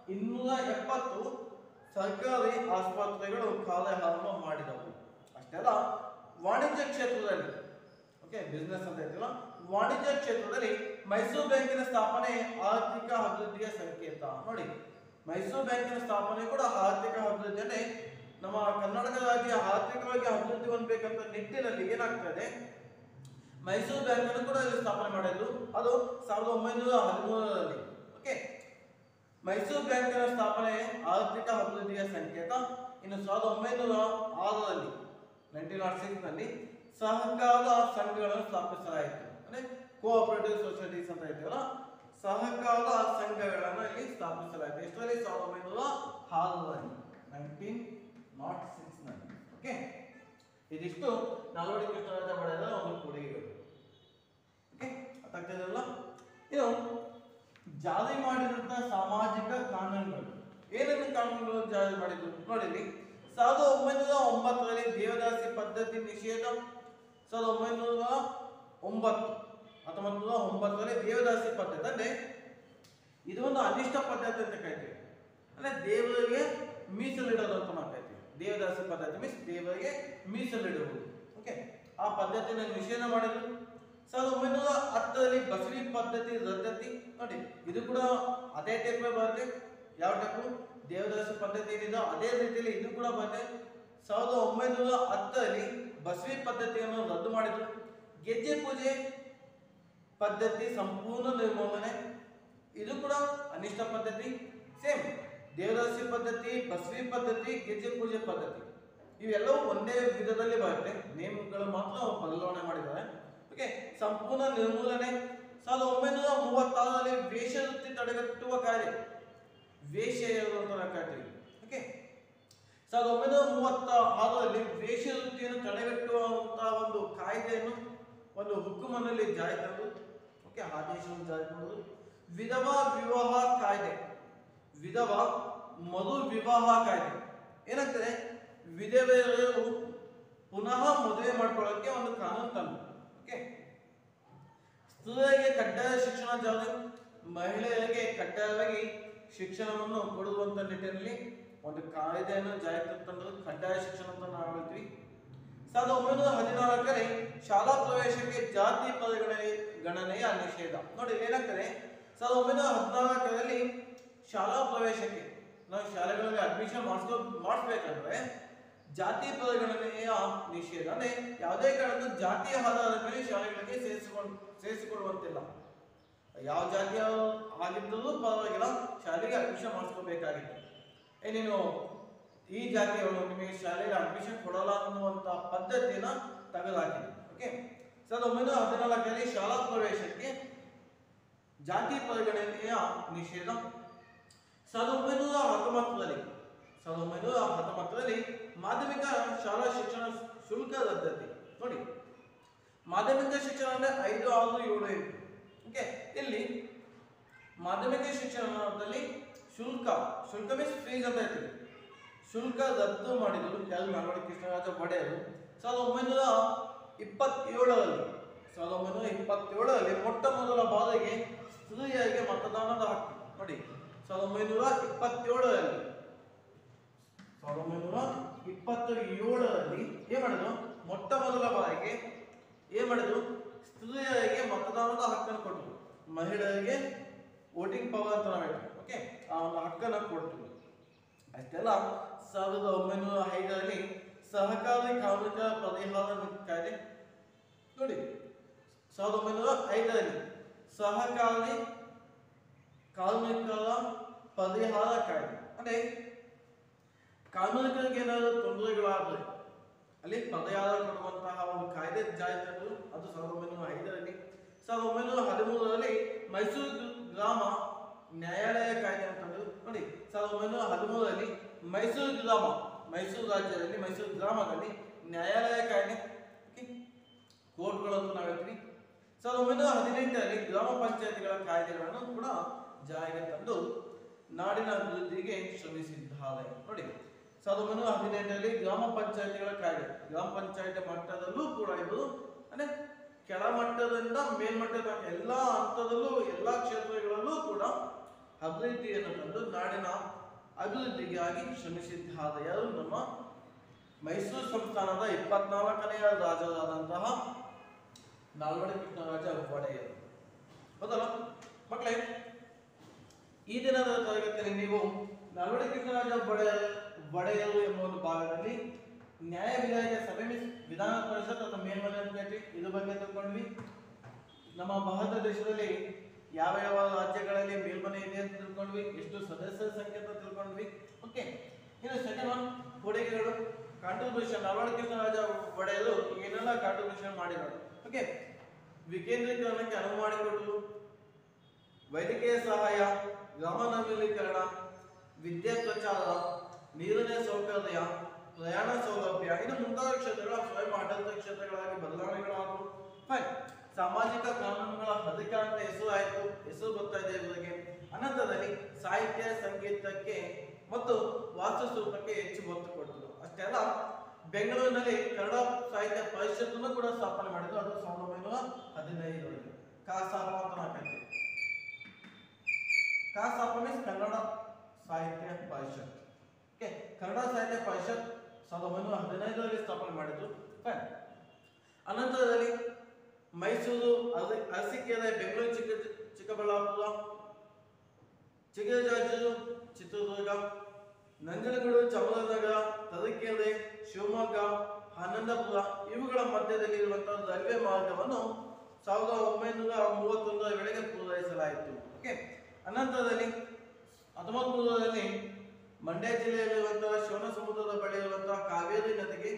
ಇನ್ನೂರ ಎಪ್ಪತ್ತು ಸರ್ಕಾರಿ ಆಸ್ಪತ್ರೆಗಳು ಕಾರ್ಯಾರಂಭ ಮಾಡಿದವು ಅಷ್ಟೆಲ್ಲ ವಾಣಿಜ್ಯ ಕ್ಷೇತ್ರದಲ್ಲಿ ಓಕೆ ಬಿಸ್ನೆಸ್ ಅಂತ ಹೇಳ್ತೀವಲ್ಲ ವಾಣಿಜ್ಯ ಕ್ಷೇತ್ರದಲ್ಲಿ ಮೈಸೂರು ಬ್ಯಾಂಕಿನ ಸ್ಥಾಪನೆ ಆರ್ಥಿಕ ಅಭಿವೃದ್ಧಿಯ ಸಂಕೇತ ನೋಡಿ ಮೈಸೂರು ಬ್ಯಾಂಕಿನ ಸ್ಥಾಪನೆ ಕೂಡ ಆರ್ಥಿಕ ಅಭಿವೃದ್ಧಿಯನ್ನೇ ನಮ್ಮ ಕರ್ನಾಟಕ ರಾಜ್ಯ ಆರ್ಥಿಕವಾಗಿ ಅಭಿವೃದ್ಧಿ ಹೊಂದಬೇಕಂತ ನಿಟ್ಟಿನಲ್ಲಿ ಏನಾಗ್ತದೆ ಮೈಸೂರು ಬ್ಯಾಂಕ್ ಅನ್ನು ಕೂಡ ಇಲ್ಲಿ ಸ್ಥಾಪನೆ ಮಾಡಿದ್ರು ಅದು ಸಾವಿರದ ಒಂಬೈನೂರ ಹದಿಮೂರರಲ್ಲಿ ಓಕೆ ಮೈಸೂರು ಬ್ಯಾಂಕಿನ ಸ್ಥಾಪನೆ ಆರ್ಥಿಕ ಅಭಿವೃದ್ಧಿಯ ಸಂಕೇತ ಇನ್ನು ಸಾವಿರದ ಒಂಬೈನೂರ ಆರರಲ್ಲಿ ನೈನ್ಟೀನ್ ನಾಟ್ ಸಿಕ್ಸ್ ನಲ್ಲಿ ಸಹಕಾರ ಸಂಘಗಳನ್ನು ಸ್ಥಾಪಿಸಲಾಯಿತು ಅಂದ್ರೆ ಕೋಆಪರೇಟಿವ್ ಸೊಸೈಟೀಸ್ ಅಂತ ಹೇಳ್ತೀವಲ್ಲ ಸಹಕಾರ ಸಂಘಗಳನ್ನು ಇಲ್ಲಿ ಸ್ಥಾಪಿಸಲಾಯಿತು ಎಷ್ಟರಲ್ಲಿ ಸಾವಿರದ ಒಂಬೈನೂರ ಆರರಲ್ಲಿ ನೈನ್ಟೀನ್ ನಾಟ್ ಸಿಕ್ಸ್ ನಲ್ಲಿ ಓಕೆ ಇದಿಷ್ಟು ನಾಲ್ವಡಿ ಕೃಷ್ಣರಾಜ ಒಡೆಯರ ಒಂದು ಕೊಡುಗೆಗಳು ಓಕೆ ಅರ್ಥಾಗ್ತದಲ್ಲ ಇನ್ನು ಜಾರಿ ಮಾಡಿದಂತ ಸಾಮಾಜಿಕ ಕಾನೂನುಗಳು ಏನೇನು ಕಾನೂನುಗಳು ಜಾರಿ ಮಾಡಿದ್ರು ನೋಡಿರಿ ಸಾವಿರದ ಒಂಬೈನೂರ ಒಂಬತ್ತರಲ್ಲಿ ದೇವದಾಸಿ ಪದ್ಧತಿ ನಿಷೇಧ ಸಾವಿರದ ಒಂಬೈನೂರ ಒಂಬತ್ತು ಹತ್ತೊಂಬತ್ತು ನೂರ ಒಂಬತ್ತರಲ್ಲಿ ದೇವದಾಸಿ ಪದ್ಧತಿ ಅಂದ್ರೆ ಇದು ಒಂದು ಅನಿಷ್ಟ ಪದ್ಧತಿ ಅಂತ ಕರಿತೀವಿ ಅಂದ್ರೆ ದೇವರಿಗೆ ಮೀಸಲಿಡೋದು ಅಂತ ಮಾತಾಡ್ತೀವಿ ದೇವದಾಸಿ ಪದ್ಧತಿ ಮೀನ್ಸ್ ದೇವರಿಗೆ ಮೀಸಲಿಡುವುದು ಓಕೆ ಆ ಪದ್ಧತಿನ ನಿಷೇಧ ಮಾಡಿದ್ರು ಸಾವಿರದ ಒಂಬೈನೂರ ಹತ್ತರಲ್ಲಿ ಬಸವಿ ಪದ್ಧತಿ ರದ್ದತಿ ನೋಡಿ ಇದು ಕೂಡ ಅದೇ ಟೈಪ್ ಬರುತ್ತೆ ಯಾವ ಟೈಪು ದೇವದಾಸಿ ಪದ್ಧತಿ ಏನಿದೆ ಅದೇ ರೀತಿಯಲ್ಲಿ ಇದು ಕೂಡ ಬರುತ್ತೆ ಸಾವಿರದ ಒಂಬೈನೂರ ಹತ್ತರಲ್ಲಿ ಬಸವಿ ಪದ್ಧತಿಯನ್ನು ರದ್ದು ಮಾಡಿದ್ರು ಗೆಜ್ಜೆ ಪೂಜೆ ಪದ್ಧತಿ ಸಂಪೂರ್ಣ ನಿರ್ಮೂಲನೆ ಇದು ಕೂಡ ಅನಿಷ್ಟ ಪದ್ಧತಿ ಸೇಮ್ ದೇವದಾಸಿ ಪದ್ಧತಿ ಬಸವಿ ಪದ್ಧತಿ ಗೆಜ್ಜೆ ಪೂಜೆ ಪದ್ಧತಿ ಇವೆಲ್ಲವೂ ಒಂದೇ ವಿಧದಲ್ಲಿ ಬರುತ್ತೆ ನೇಮ್ಗಳು ಮಾತ್ರ ಬದಲಾವಣೆ ಮಾಡಿದ್ದಾರೆ ಓಕೆ ಸಂಪೂರ್ಣ ನಿರ್ಮೂಲನೆ ಸಾವಿರದ ಒಂಬೈನೂರ ಮೂವತ್ತಾರರಲ್ಲಿ ವೇಷವೃತ್ತಿ ತಡೆಗಟ್ಟುವ ಕಾಯ್ದೆ ವೇಶ್ಯೆಯರು ಅಂತ ನಾವು ಕರಿತೀವಿ ಓಕೆ ಸಾವಿರದ ಒಂಬೈನೂರ ಮೂವತ್ತ ಆರರಲ್ಲಿ ವೇಷವೃತ್ತಿಯನ್ನು ತಡೆಗಟ್ಟುವಂತಹ ಒಂದು ಕಾಯ್ದೆಯನ್ನು ಒಂದು ಹುಕ್ಕುಮನಲ್ಲಿ ಜಾರಿ ತಂದು ಓಕೆ ಆದೇಶವನ್ನು ಜಾರಿ ಮಾಡುವುದು ವಿಧವಾ ವಿವಾಹ ಕಾಯ್ದೆ ವಿಧವಾ ಮರು ವಿವಾಹ ಕಾಯ್ದೆ ಏನಾಗ್ತದೆ ವಿಧವೆಯರು ಪುನಃ ಮದುವೆ ಮಾಡ್ಕೊಳ್ಳೋಕೆ ಒಂದು ಕಾನೂನು ತಂದು ಓಕೆ ಸ್ತ್ರೀಯರಿಗೆ ಕಡ್ಡಾಯ ಶಿಕ್ಷಣ ಜಾರಿ ಮಹಿಳೆಯರಿಗೆ ಕಡ್ಡಾಯವಾಗಿ ಶಿಕ್ಷಣವನ್ನು ಕೊಡುವಂತ ನಿಟ್ಟಿನಲ್ಲಿ ಒಂದು ಕಾಯ್ದೆಯನ್ನು ಜಾರಿಗೆ ತಂದು ಕಡ್ಡಾಯ ಶಿಕ್ಷಣ ಅಂತ ನಾವು ಹೇಳ್ತೀವಿ ಸಾವಿರದ ಒಂಬೈನೂರ ಹದಿನಾಲ್ಕರಲ್ಲಿ ಶಾಲಾ ಪ್ರವೇಶಕ್ಕೆ ಜಾತಿ ಪರಿಗಣನೆ ಗಣನೆಯ ನಿಷೇಧ ನೋಡಿ ಏನಾಗ್ತದೆ ಸಾವಿರದ ಒಂಬೈನೂರ ಹದಿನಾಲ್ಕರಲ್ಲಿ ಶಾಲಾ ಪ್ರವೇಶಕ್ಕೆ ನಾವು ಶಾಲೆಗಳಲ್ಲಿ ಅಡ್ಮಿಷನ್ ಮಾಡಿಸ್ಕೊ ಮಾಡಿಸ್ಬೇಕಂದ್ರೆ ಜಾತಿ ಪರಿಗಣನೆಯ ನಿಷೇಧ ಅಂದ್ರೆ ಯಾವುದೇ ಕಾರಣಕ್ಕೂ ಜಾತಿಯ ಆಧಾರದ ಮೇಲೆ ಶಾಲೆಗಳಿಗೆ ಸೇರಿಸಿಕೊಂಡು ಸೇರಿಸಿಕೊಳ್ಳುವಂತಿಲ್ಲ ಯಾವ ಜಾತಿಯ ಆಗಿದ್ದರೂ ಪರವಾಗಿಲ್ಲ ಶಾಲೆಗೆ ಅಡ್ಮಿಷನ್ ಮಾಡಿಸ್ಕೋಬೇಕಾಗಿತ್ತು ಏ ನೀನು ಈ ಜಾತಿಯವರು ನಿಮಗೆ ಶಾಲೆಗೆ ಅಡ್ಮಿಷನ್ ಕೊಡಲ್ಲ ಅನ್ನುವಂತ ಪದ್ಧತಿನ ತೆಗೆದುಹಾಕಿದೆ ಓಕೆ ಸಾವಿರದ ಒಂಬೈನೂರ ಹದಿನಾಲ್ಕರಲ್ಲಿ ಶಾಲಾ ಪ್ರವೇಶಕ್ಕೆ ಜಾತಿ ಪರಿಗಣನೆಯ ನಿಷೇಧ ಸಾವಿರದ ಒಂಬೈನೂರ ಹತ್ತೊಂಬತ್ತರಲ್ಲಿ ಸಾವಿರದ ಒಂಬೈನೂರ ಹತ್ತೊಂಬತ್ತರಲ್ಲಿ ಮಾಧ್ಯಮಿಕ ಶಾಲಾ ಶಿಕ್ಷಣ ಶುಲ್ಕ ರದ್ದತಿ ನೋಡಿ ಮಾಧ್ಯಮಿಕ ಶಿಕ್ಷಣ ಅಂದ್ರೆ ಐದು ಆರು ಏಳು ಎಂಟು ಓಕೆ ಇಲ್ಲಿ ಮಾಧ್ಯಮಿಕ ಶಿಕ್ಷಣದಲ್ಲಿ ಶುಲ್ಕ ಶುಲ್ಕ ಮೀನ್ಸ್ ಫೀಸ್ ಅಂತ ಹೇಳ್ತೀವಿ ಶುಲ್ಕ ರದ್ದು ಮಾಡಿದರು ಯಾರು ನಾಲ್ವಡಿ ಕೃಷ್ಣರಾಜ ಒಡೆಯರು ಸಾವಿರದ ಒಂಬೈನೂರ ಇಪ್ಪತ್ತೇಳರಲ್ಲಿ ಸಾವಿರದ ಒಂಬೈನೂರ ಇಪ್ಪತ್ತೇಳರಲ್ಲಿ ಮೊಟ್ಟ ಮೊದಲ ಬಾರಿಗೆ ಸ್ತ್ರೀಯರಿಗೆ ಮತದಾನದ ಹಕ್ಕು ನೋಡಿ ಸಾವಿರದ ಒಂಬೈನೂರ ಇಪ್ಪತ್ತೇಳರಲ್ಲಿ ಸಾವಿರದ ಒಂಬೈನೂರ ಇಪ್ಪತ್ತ ಏಳರಲ್ಲಿ ಏನ್ ಮಾಡಿದ್ರು ಮೊಟ್ಟ ಮೊದಲ ಬಾರಿಗೆ ಏನ್ ಮಾಡಿದ್ರು ಸ್ತ್ರೀಯರಿಗೆ ಮತದಾನದ ಹಕ್ಕನ್ನು ಕೊಟ್ಟರು ಮಹಿಳೆಯರಿಗೆ ವೋಟಿಂಗ್ ಪವರ್ ಅಂತ ನಾವು ಹೇಳ್ತೀವಿ ಓಕೆ ಆ ಒಂದು ಹಕ್ಕನ್ನು ಕೊಟ್ಟರು ಅಷ್ಟೆಲ್ಲ ಸಾವಿರದ ಒಂಬೈನೂರ ಐದರಲ್ಲಿ ಸಹಕಾರಿ ಕಾರ್ಮಿಕ ಪರಿಹಾರ ಕಾಯ್ದೆ ನೋಡಿ ಸಾವಿರದ ಒಂಬೈನೂರ ಐದರಲ್ಲಿ ಸಹಕಾರಿ ಕಾರ್ಮಿಕರ ಪರಿಹಾರ ಕಾಯ್ದೆ ಅಂದ್ರೆ ಕಾರ್ಮಿಕರಿಗೆ ಏನಾದರೂ ತೊಂದರೆಗಳಾದ್ರೆ ಅಲ್ಲಿ ಪರಿಹಾರ ಕೊಡುವಂತಹ ಒಂದು ಕಾಯ್ದೆ ಜಾರಿ ತಂದು ಅದು ಸಾವಿರದ ಒಂಬೈನೂರ ಐದರಲ್ಲಿ ಸಾವಿರದ ಒಂಬೈನೂರ ಹದಿಮೂರರಲ್ಲಿ ಮೈಸೂರು ಗ್ರಾಮ ನ್ಯಾಯಾಲಯ ಕಾಯ್ದೆ ಅಂತಂದು ನೋಡಿ ಸಾವಿರದ ಒಂಬೈನೂರ ಹದಿಮೂರರಲ್ಲಿ ಮೈಸೂರು ಗ್ರಾಮ ಮೈಸೂರು ರಾಜ್ಯದಲ್ಲಿ ಮೈಸೂರು ಗ್ರಾಮದಲ್ಲಿ ನ್ಯಾಯಾಲಯ ಕಾಯ್ದೆ ಓಕೆ ಕೋರ್ಟ್ಗಳು ಅಂತ ನಾವು ಹೇಳ್ತೀವಿ ಸಾವಿರದ ಒಂಬೈನೂರ ಹದಿನೆಂಟರಲ್ಲಿ ಗ್ರಾಮ ಪಂಚಾಯತಿಗಳ ಕಾಯ್ದೆಗಳನ್ನು ಕೂಡ ಜಾರಿಗೆ ತಂದು ನಾಡಿನ ಅಭಿವೃದ್ಧಿಗೆ ಶ್ರಮಿಸಿದ್ದಾರೆ ನೋಡಿ ಸಾವಿರದ ಒಂಬೈನೂರ ಹದಿನೆಂಟರಲ್ಲಿ ಗ್ರಾಮ ಪಂಚಾಯತಿಗಳ ಕಾಯ್ದೆ ಗ್ರಾಮ ಪಂಚಾಯತ್ ಮಟ್ಟದಲ್ಲೂ ಕೂಡ ಇದು ಅಂದ್ರೆ ಕೆಳಮಟ್ಟದಿಂದ ಮೇಲ್ಮಟ್ಟದ ಎಲ್ಲ ಹಂತದಲ್ಲೂ ಎಲ್ಲ ಕ್ಷೇತ್ರಗಳಲ್ಲೂ ಕೂಡ ಅಭಿವೃದ್ಧಿಯನ್ನು ತಂದು ನಾಡಿನ ಅಭಿವೃದ್ಧಿಗಾಗಿ ಶ್ರಮಿಸಿದ್ದಾದ ಯಾರು ನಮ್ಮ ಮೈಸೂರು ಸಂಸ್ಥಾನದ ಇಪ್ಪತ್ನಾಲ್ಕನೆಯ ರಾಜರಾದಂತಹ ನಾಲ್ವಡಿ ಕೃಷ್ಣರಾಜ ಒಡೆಯರು ಹೌದಲ್ಲ ಮಕ್ಕಳೇ ಈ ದಿನದ ತರಗತಿಯಲ್ಲಿ ನೀವು ನಾಲ್ವಡಿ ಕೃಷ್ಣರಾಜ ಒಡೆಯ ಒಡೆಯರು ಎಂಬ ಒಂದು ಭಾಗದಲ್ಲಿ ನ್ಯಾಯ ವಿಧಾಯಕ ಸಭೆ ಮೀನ್ಸ್ ವಿಧಾನ ಪರಿಷತ್ ಅಥವಾ ಮೇಲ್ಮನೆ ಅಂತ ಹೇಳ್ತೀವಿ ಇದ್ರ ಬಗ್ಗೆ ತಿಳ್ಕೊಂಡ್ವಿ ನಮ್ಮ ಭಾರತ ದೇಶದಲ್ಲಿ ಯಾವ ಯಾವ ರಾಜ್ಯಗಳಲ್ಲಿ ಮೇಲ್ಮನೆ ಇದೆ ಅಂತ ತಿಳ್ಕೊಂಡ್ವಿ ಎಷ್ಟು ಸದಸ್ಯರ ಸಂಖ್ಯೆ ಅಂತ ತಿಳ್ಕೊಂಡ್ವಿ ಓಕೆ ಇನ್ನು ಸೆಕೆಂಡ್ ಒನ್ ಕೊಡುಗೆಗಳು ಕಾಂಟ್ರಿಬ್ಯೂಷನ್ ನಾಲ್ವಡಿ ಕೃಷ್ಣರಾಜ ಒಡೆಯರು ಏನೆಲ್ಲ ಕಾಂಟ್ರಿಬ್ಯೂಷನ್ ಮಾಡಿದ್ದಾರೆ ಓಕೆ ವಿಕೇಂದ್ರೀಕರಣಕ್ಕೆ ಅನುವು ಮಾಡಿಕೊಡುವುದು ವೈದ್ಯಕೀಯ ಸಹಾಯ ಗ್ರಾಮ ನವೀಕರಣ ವಿದ್ಯೆ ಪ್ರಚಾರ ನೀರಿನ ಸೌಕರ್ಯ ಪ್ರಯಾಣ ಸೌಲಭ್ಯ ಇನ್ನು ಮುಂತಾದ ಕ್ಷೇತ್ರಗಳ ಸ್ವಯಂ ಆಡಳಿತ ಕ್ಷೇತ್ರಗಳಾಗಿ ಬದಲಾವಣೆಗಳಾದವು ಫೈನ್ ಸಾಮಾಜಿಕ ಕಾನೂನುಗಳ ಅಧಿಕಾರ ಅಂತ ಹೆಸರು ಆಯಿತು ಹೆಸರು ಬರ್ತಾ ಇದೆ ಇವರಿಗೆ ಅನಂತರದಲ್ಲಿ ಸಾಹಿತ್ಯ ಸಂಗೀತಕ್ಕೆ ಮತ್ತು ವಾಸ್ತುಶಿಲ್ಪಕ್ಕೆ ಹೆಚ್ಚು ಒತ್ತು ಕೊಟ್ಟರು ಅಷ್ಟೇ ಅಲ್ಲ ಬೆಂಗಳೂರಿನಲ್ಲಿ ಕನ್ನಡ ಸಾಹಿತ್ಯ ಪರಿಷತ್ತನ್ನು ಕೂಡ ಸ್ಥಾಪನೆ ಮಾಡಿದ್ರು ಅದು ಸಾವಿರದ ಒಂಬೈನೂರ ಹದಿನೈದರಲ್ಲಿ ಕಾಸಾಪ ಅಂತ ನಾವು ಕರಿತೀವಿ ಕಾಸಾಪ ಮೀನ್ಸ್ ಕನ್ನಡ ಸಾಹಿತ್ಯ ಪರಿಷತ್ ಓಕೆ ಕನ್ನಡ ಸಾಹಿತ್ಯ ಪರಿಷತ್ ಸಾವಿರದ ಒಂಬೈನೂರ ಹದಿನೈದರಲ್ಲಿ ಸ್ಥಾಪನೆ ಮಾಡಿದ್ರು ಫೈನ್ ಅನಂತರದಲ್ಲಿ ಮೈಸೂರು ಅರಸಿ- ಅರಸೀಕೆರೆ ಬೆಂಗಳೂರು ಚಿಕ್ಕ ಚಿಕ್ಕಬಳ್ಳಾಪುರ ಚಿಕ್ಕಜಾಜೂರು ಚಿತ್ರದುರ್ಗ ನಂಜನಗೂಡು ಚಾಮರಾಜನಗರ ತರೀಕೆರೆ ಶಿವಮೊಗ್ಗ ಆನಂದಪುರ ಇವುಗಳ ಮಧ್ಯದಲ್ಲಿ ಇರುವಂತಹ ರೈಲ್ವೆ ಮಾರ್ಗವನ್ನು ಸಾವಿರದ ಒಂಬೈನೂರ ಮೂವತ್ತೊಂದರ ವೇಳೆಗೆ ಪೂರೈಸಲಾಯಿತು ಓಕೆ ಅನಂತರದಲ್ಲಿ ಹತ್ತೊಂಬತ್ತು ನೂರರಲ್ಲಿ ಮಂಡ್ಯ ಜಿಲ್ಲೆಯಲ್ಲಿರುವಂತಹ ಶಿವನ ಸಮುದ್ರದ ಬಳಿ ಇರುವಂತಹ ಕಾವೇರಿ ನದಿಗೆ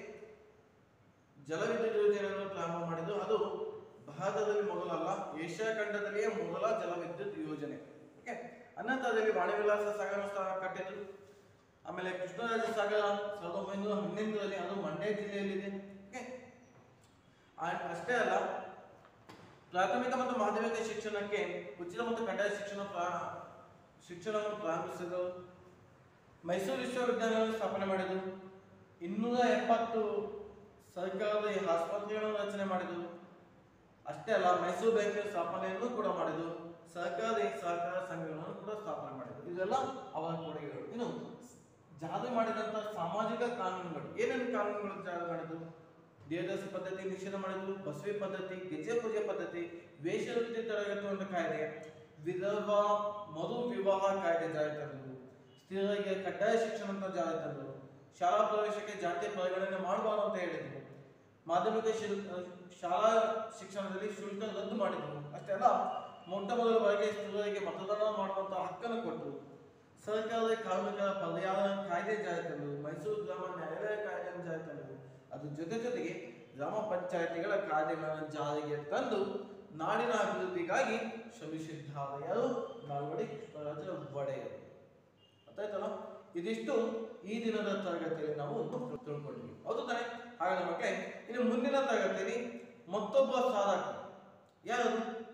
ಜಲವಿದ್ಯುತ್ ಯೋಜನೆಯನ್ನು ಪ್ರಾರಂಭ ಮಾಡಿದ್ದು ಅದು ಭಾರತದಲ್ಲಿ ಮೊದಲಲ್ಲ ಏಷ್ಯಾ ಖಂಡದಲ್ಲಿಯೇ ಮೊದಲ ಜಲವಿದ್ಯುತ್ ಯೋಜನೆ ಓಕೆ ಅನಂತರದಲ್ಲಿ ವಾಣಿವಿಲಾಸ ಸಾಗರ ಸ್ಥಾನ ಕಟ್ಟಿದ್ರು ಆಮೇಲೆ ಕೃಷ್ಣರಾಜ ಸಾಗರ ಸಾವಿರದ ಒಂಬೈನೂರ ಹನ್ನೊಂದರಲ್ಲಿ ಅದು ಮಂಡ್ಯ ಜಿಲ್ಲೆಯಲ್ಲಿದೆ ಓಕೆ ಆ- ಅಷ್ಟೇ ಅಲ್ಲ ಪ್ರಾಥಮಿಕ ಮತ್ತು ಮಾಧ್ಯಮಿಕ ಶಿಕ್ಷಣಕ್ಕೆ ಉಚಿತ ಮತ್ತು ಕಡ್ಡಾಯ ಶಿಕ್ಷಣ ಪ್ರಾ- ಶಿಕ್ಷಣವನ್ನು ಪ್ರಾರಂಭಿಸಿದರು ಮೈಸೂರು ವಿಶ್ವವಿದ್ಯಾಲಯವನ್ನು ಸ್ಥಾಪನೆ ಮಾಡಿದರು ಇನ್ನೂರ ಎಪ್ಪತ್ತು ಸರ್ಕಾರದ ಈ ಆಸ್ಪತ್ರೆಗಳನ್ನು ರಚನೆ ಮಾಡಿದರು ಅಷ್ಟೇ ಅಲ್ಲ ಮೈಸೂರು ಬ್ಯಾಂಕಿನ ಸ್ಥಾಪನೆಯನ್ನು ಕೂಡ ಮಾಡಿದರು ಸರ್ಕಾರಿ ಸಹಕಾರ ಸಂಘಗಳನ್ನು ಕೂಡ ಸ್ಥಾಪನೆ ಮಾಡಿದರು ಇದೆಲ್ಲ ಅವರ ಕೊಡುಗೆಗಳು ಇನ್ನು ಜಾರಿ ಮಾಡಿದಂತಹ ಸಾಮಾಜಿಕ ಕಾನೂನುಗಳು ಏನೇನು ಕಾನೂನುಗಳು ಜಾರಿ ಮಾಡಿದ್ರು ದೇವದಾಸಿ ಪದ್ಧತಿ ನಿಷೇಧ ಮಾಡಿದ್ರು ಬಸವಿ ಪದ್ಧತಿ ಗೆಜೆ ಪೂಜೆ ಪದ್ಧತಿ ವೇಷವೃತ್ತಿ ತಡೆಗಟ್ಟುವಂತ ಕಾಯ್ದೆ ವಿಧವಾ ಮರು ವಿವಾಹ ಕಾಯ್ದೆ ಜಾರಿ ತಂದರು ಸ್ತ್ರೀಯರಿಗೆ ಕಡ್ಡಾಯ ಶಿಕ್ಷಣ ಅಂತ ಜಾರಿ ತಂದರು ಶಾಲಾ ಪ್ರವೇಶಕ್ಕೆ ಜಾತಿ ಪರಿಗಣನೆ ಮಾಡಬಾರದು ಅಂತ ಹೇಳಿದ್ರು ಮಾಧ್ಯಮಿಕ ಶಿಲ್ ಶಾಲಾ ಶಿಕ್ಷಣದಲ್ಲಿ ಶುಲ್ಕ ರದ್ದು ಮಾಡಿದ್ರು ಅಷ್ಟೇ ಅಲ್ಲ ಮೊಟ್ಟ ಮೊದಲ ಬಾರಿಗೆ ಸ್ತ್ರೀಯರಿಗೆ ಮತದಾನ ಮಾಡುವಂತ ಹಕ್ಕನ್ನು ಕೊಟ್ಟರು ಸರ್ಕಾರದ ಕಾರ್ಮಿಕರ ಪರ್ಯಾಯ ಕಾಯ್ದೆ ಜಾರಿ ತಂದರು ಮೈಸೂರು ಗ್ರಾಮ ನ್ಯಾಯಾಲಯ ಕಾಯ್ದೆಯನ್ನು ಜಾರಿ ತಂದರು ಅದ್ರ ಜೊತೆ ಜೊತೆಗೆ ಗ್ರಾಮ ಪಂಚಾಯತಿಗಳ ಕಾಯ್ದೆಗಳನ್ನು ಜಾರಿಗೆ ತಂದು ನಾಡಿನ ಅಭಿವೃದ್ಧಿಗಾಗಿ ಶ್ರಮಿಸಿದ್ದಾರೆ ಯಾರು ನಾಲ್ವಡಿ ಕೃಷ್ಣರಾಜ ಒಡೆಯರು ಗೊತ್ತಾಯ್ತಲ್ಲ ಇದಿಷ್ಟು ಈ ದಿನದ ತರಗತಿಯಲ್ಲಿ ನಾವು ತಿಳ್ಕೊಂಡ್ವಿ ಹೌದು ತಾನೆ ಹಾಗಾದ್ರೆ ಮಕ್ಕಳೇ ಇನ್ನು ಮುಂದಿನ ತರಗತಿಯಲ್ಲಿ ಮತ್ತೊಬ್ಬ ಸಾಧಕ ಯಾರು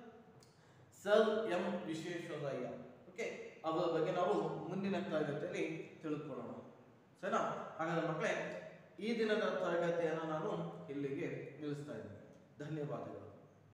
ಸರ್ ಎಂ ವಿಶ್ವೇಶ್ವರಯ್ಯ ಓಕೆ ಅವರ ಬಗ್ಗೆ ನಾವು ಮುಂದಿನ ತರಗತಿಯಲ್ಲಿ ತಿಳ್ಕೊಳ್ಳೋಣ ಸರಿನಾ ಹಾಗಾದ್ರೆ ಮಕ್ಕಳೇ ಈ ದಿನದ ತರಗತಿಯನ್ನು ನಾನು ಇಲ್ಲಿಗೆ ನಿಲ್ಲಿಸ್ತಾ ಇದ್ದೇನೆ ಧನ್ಯವಾದಗಳು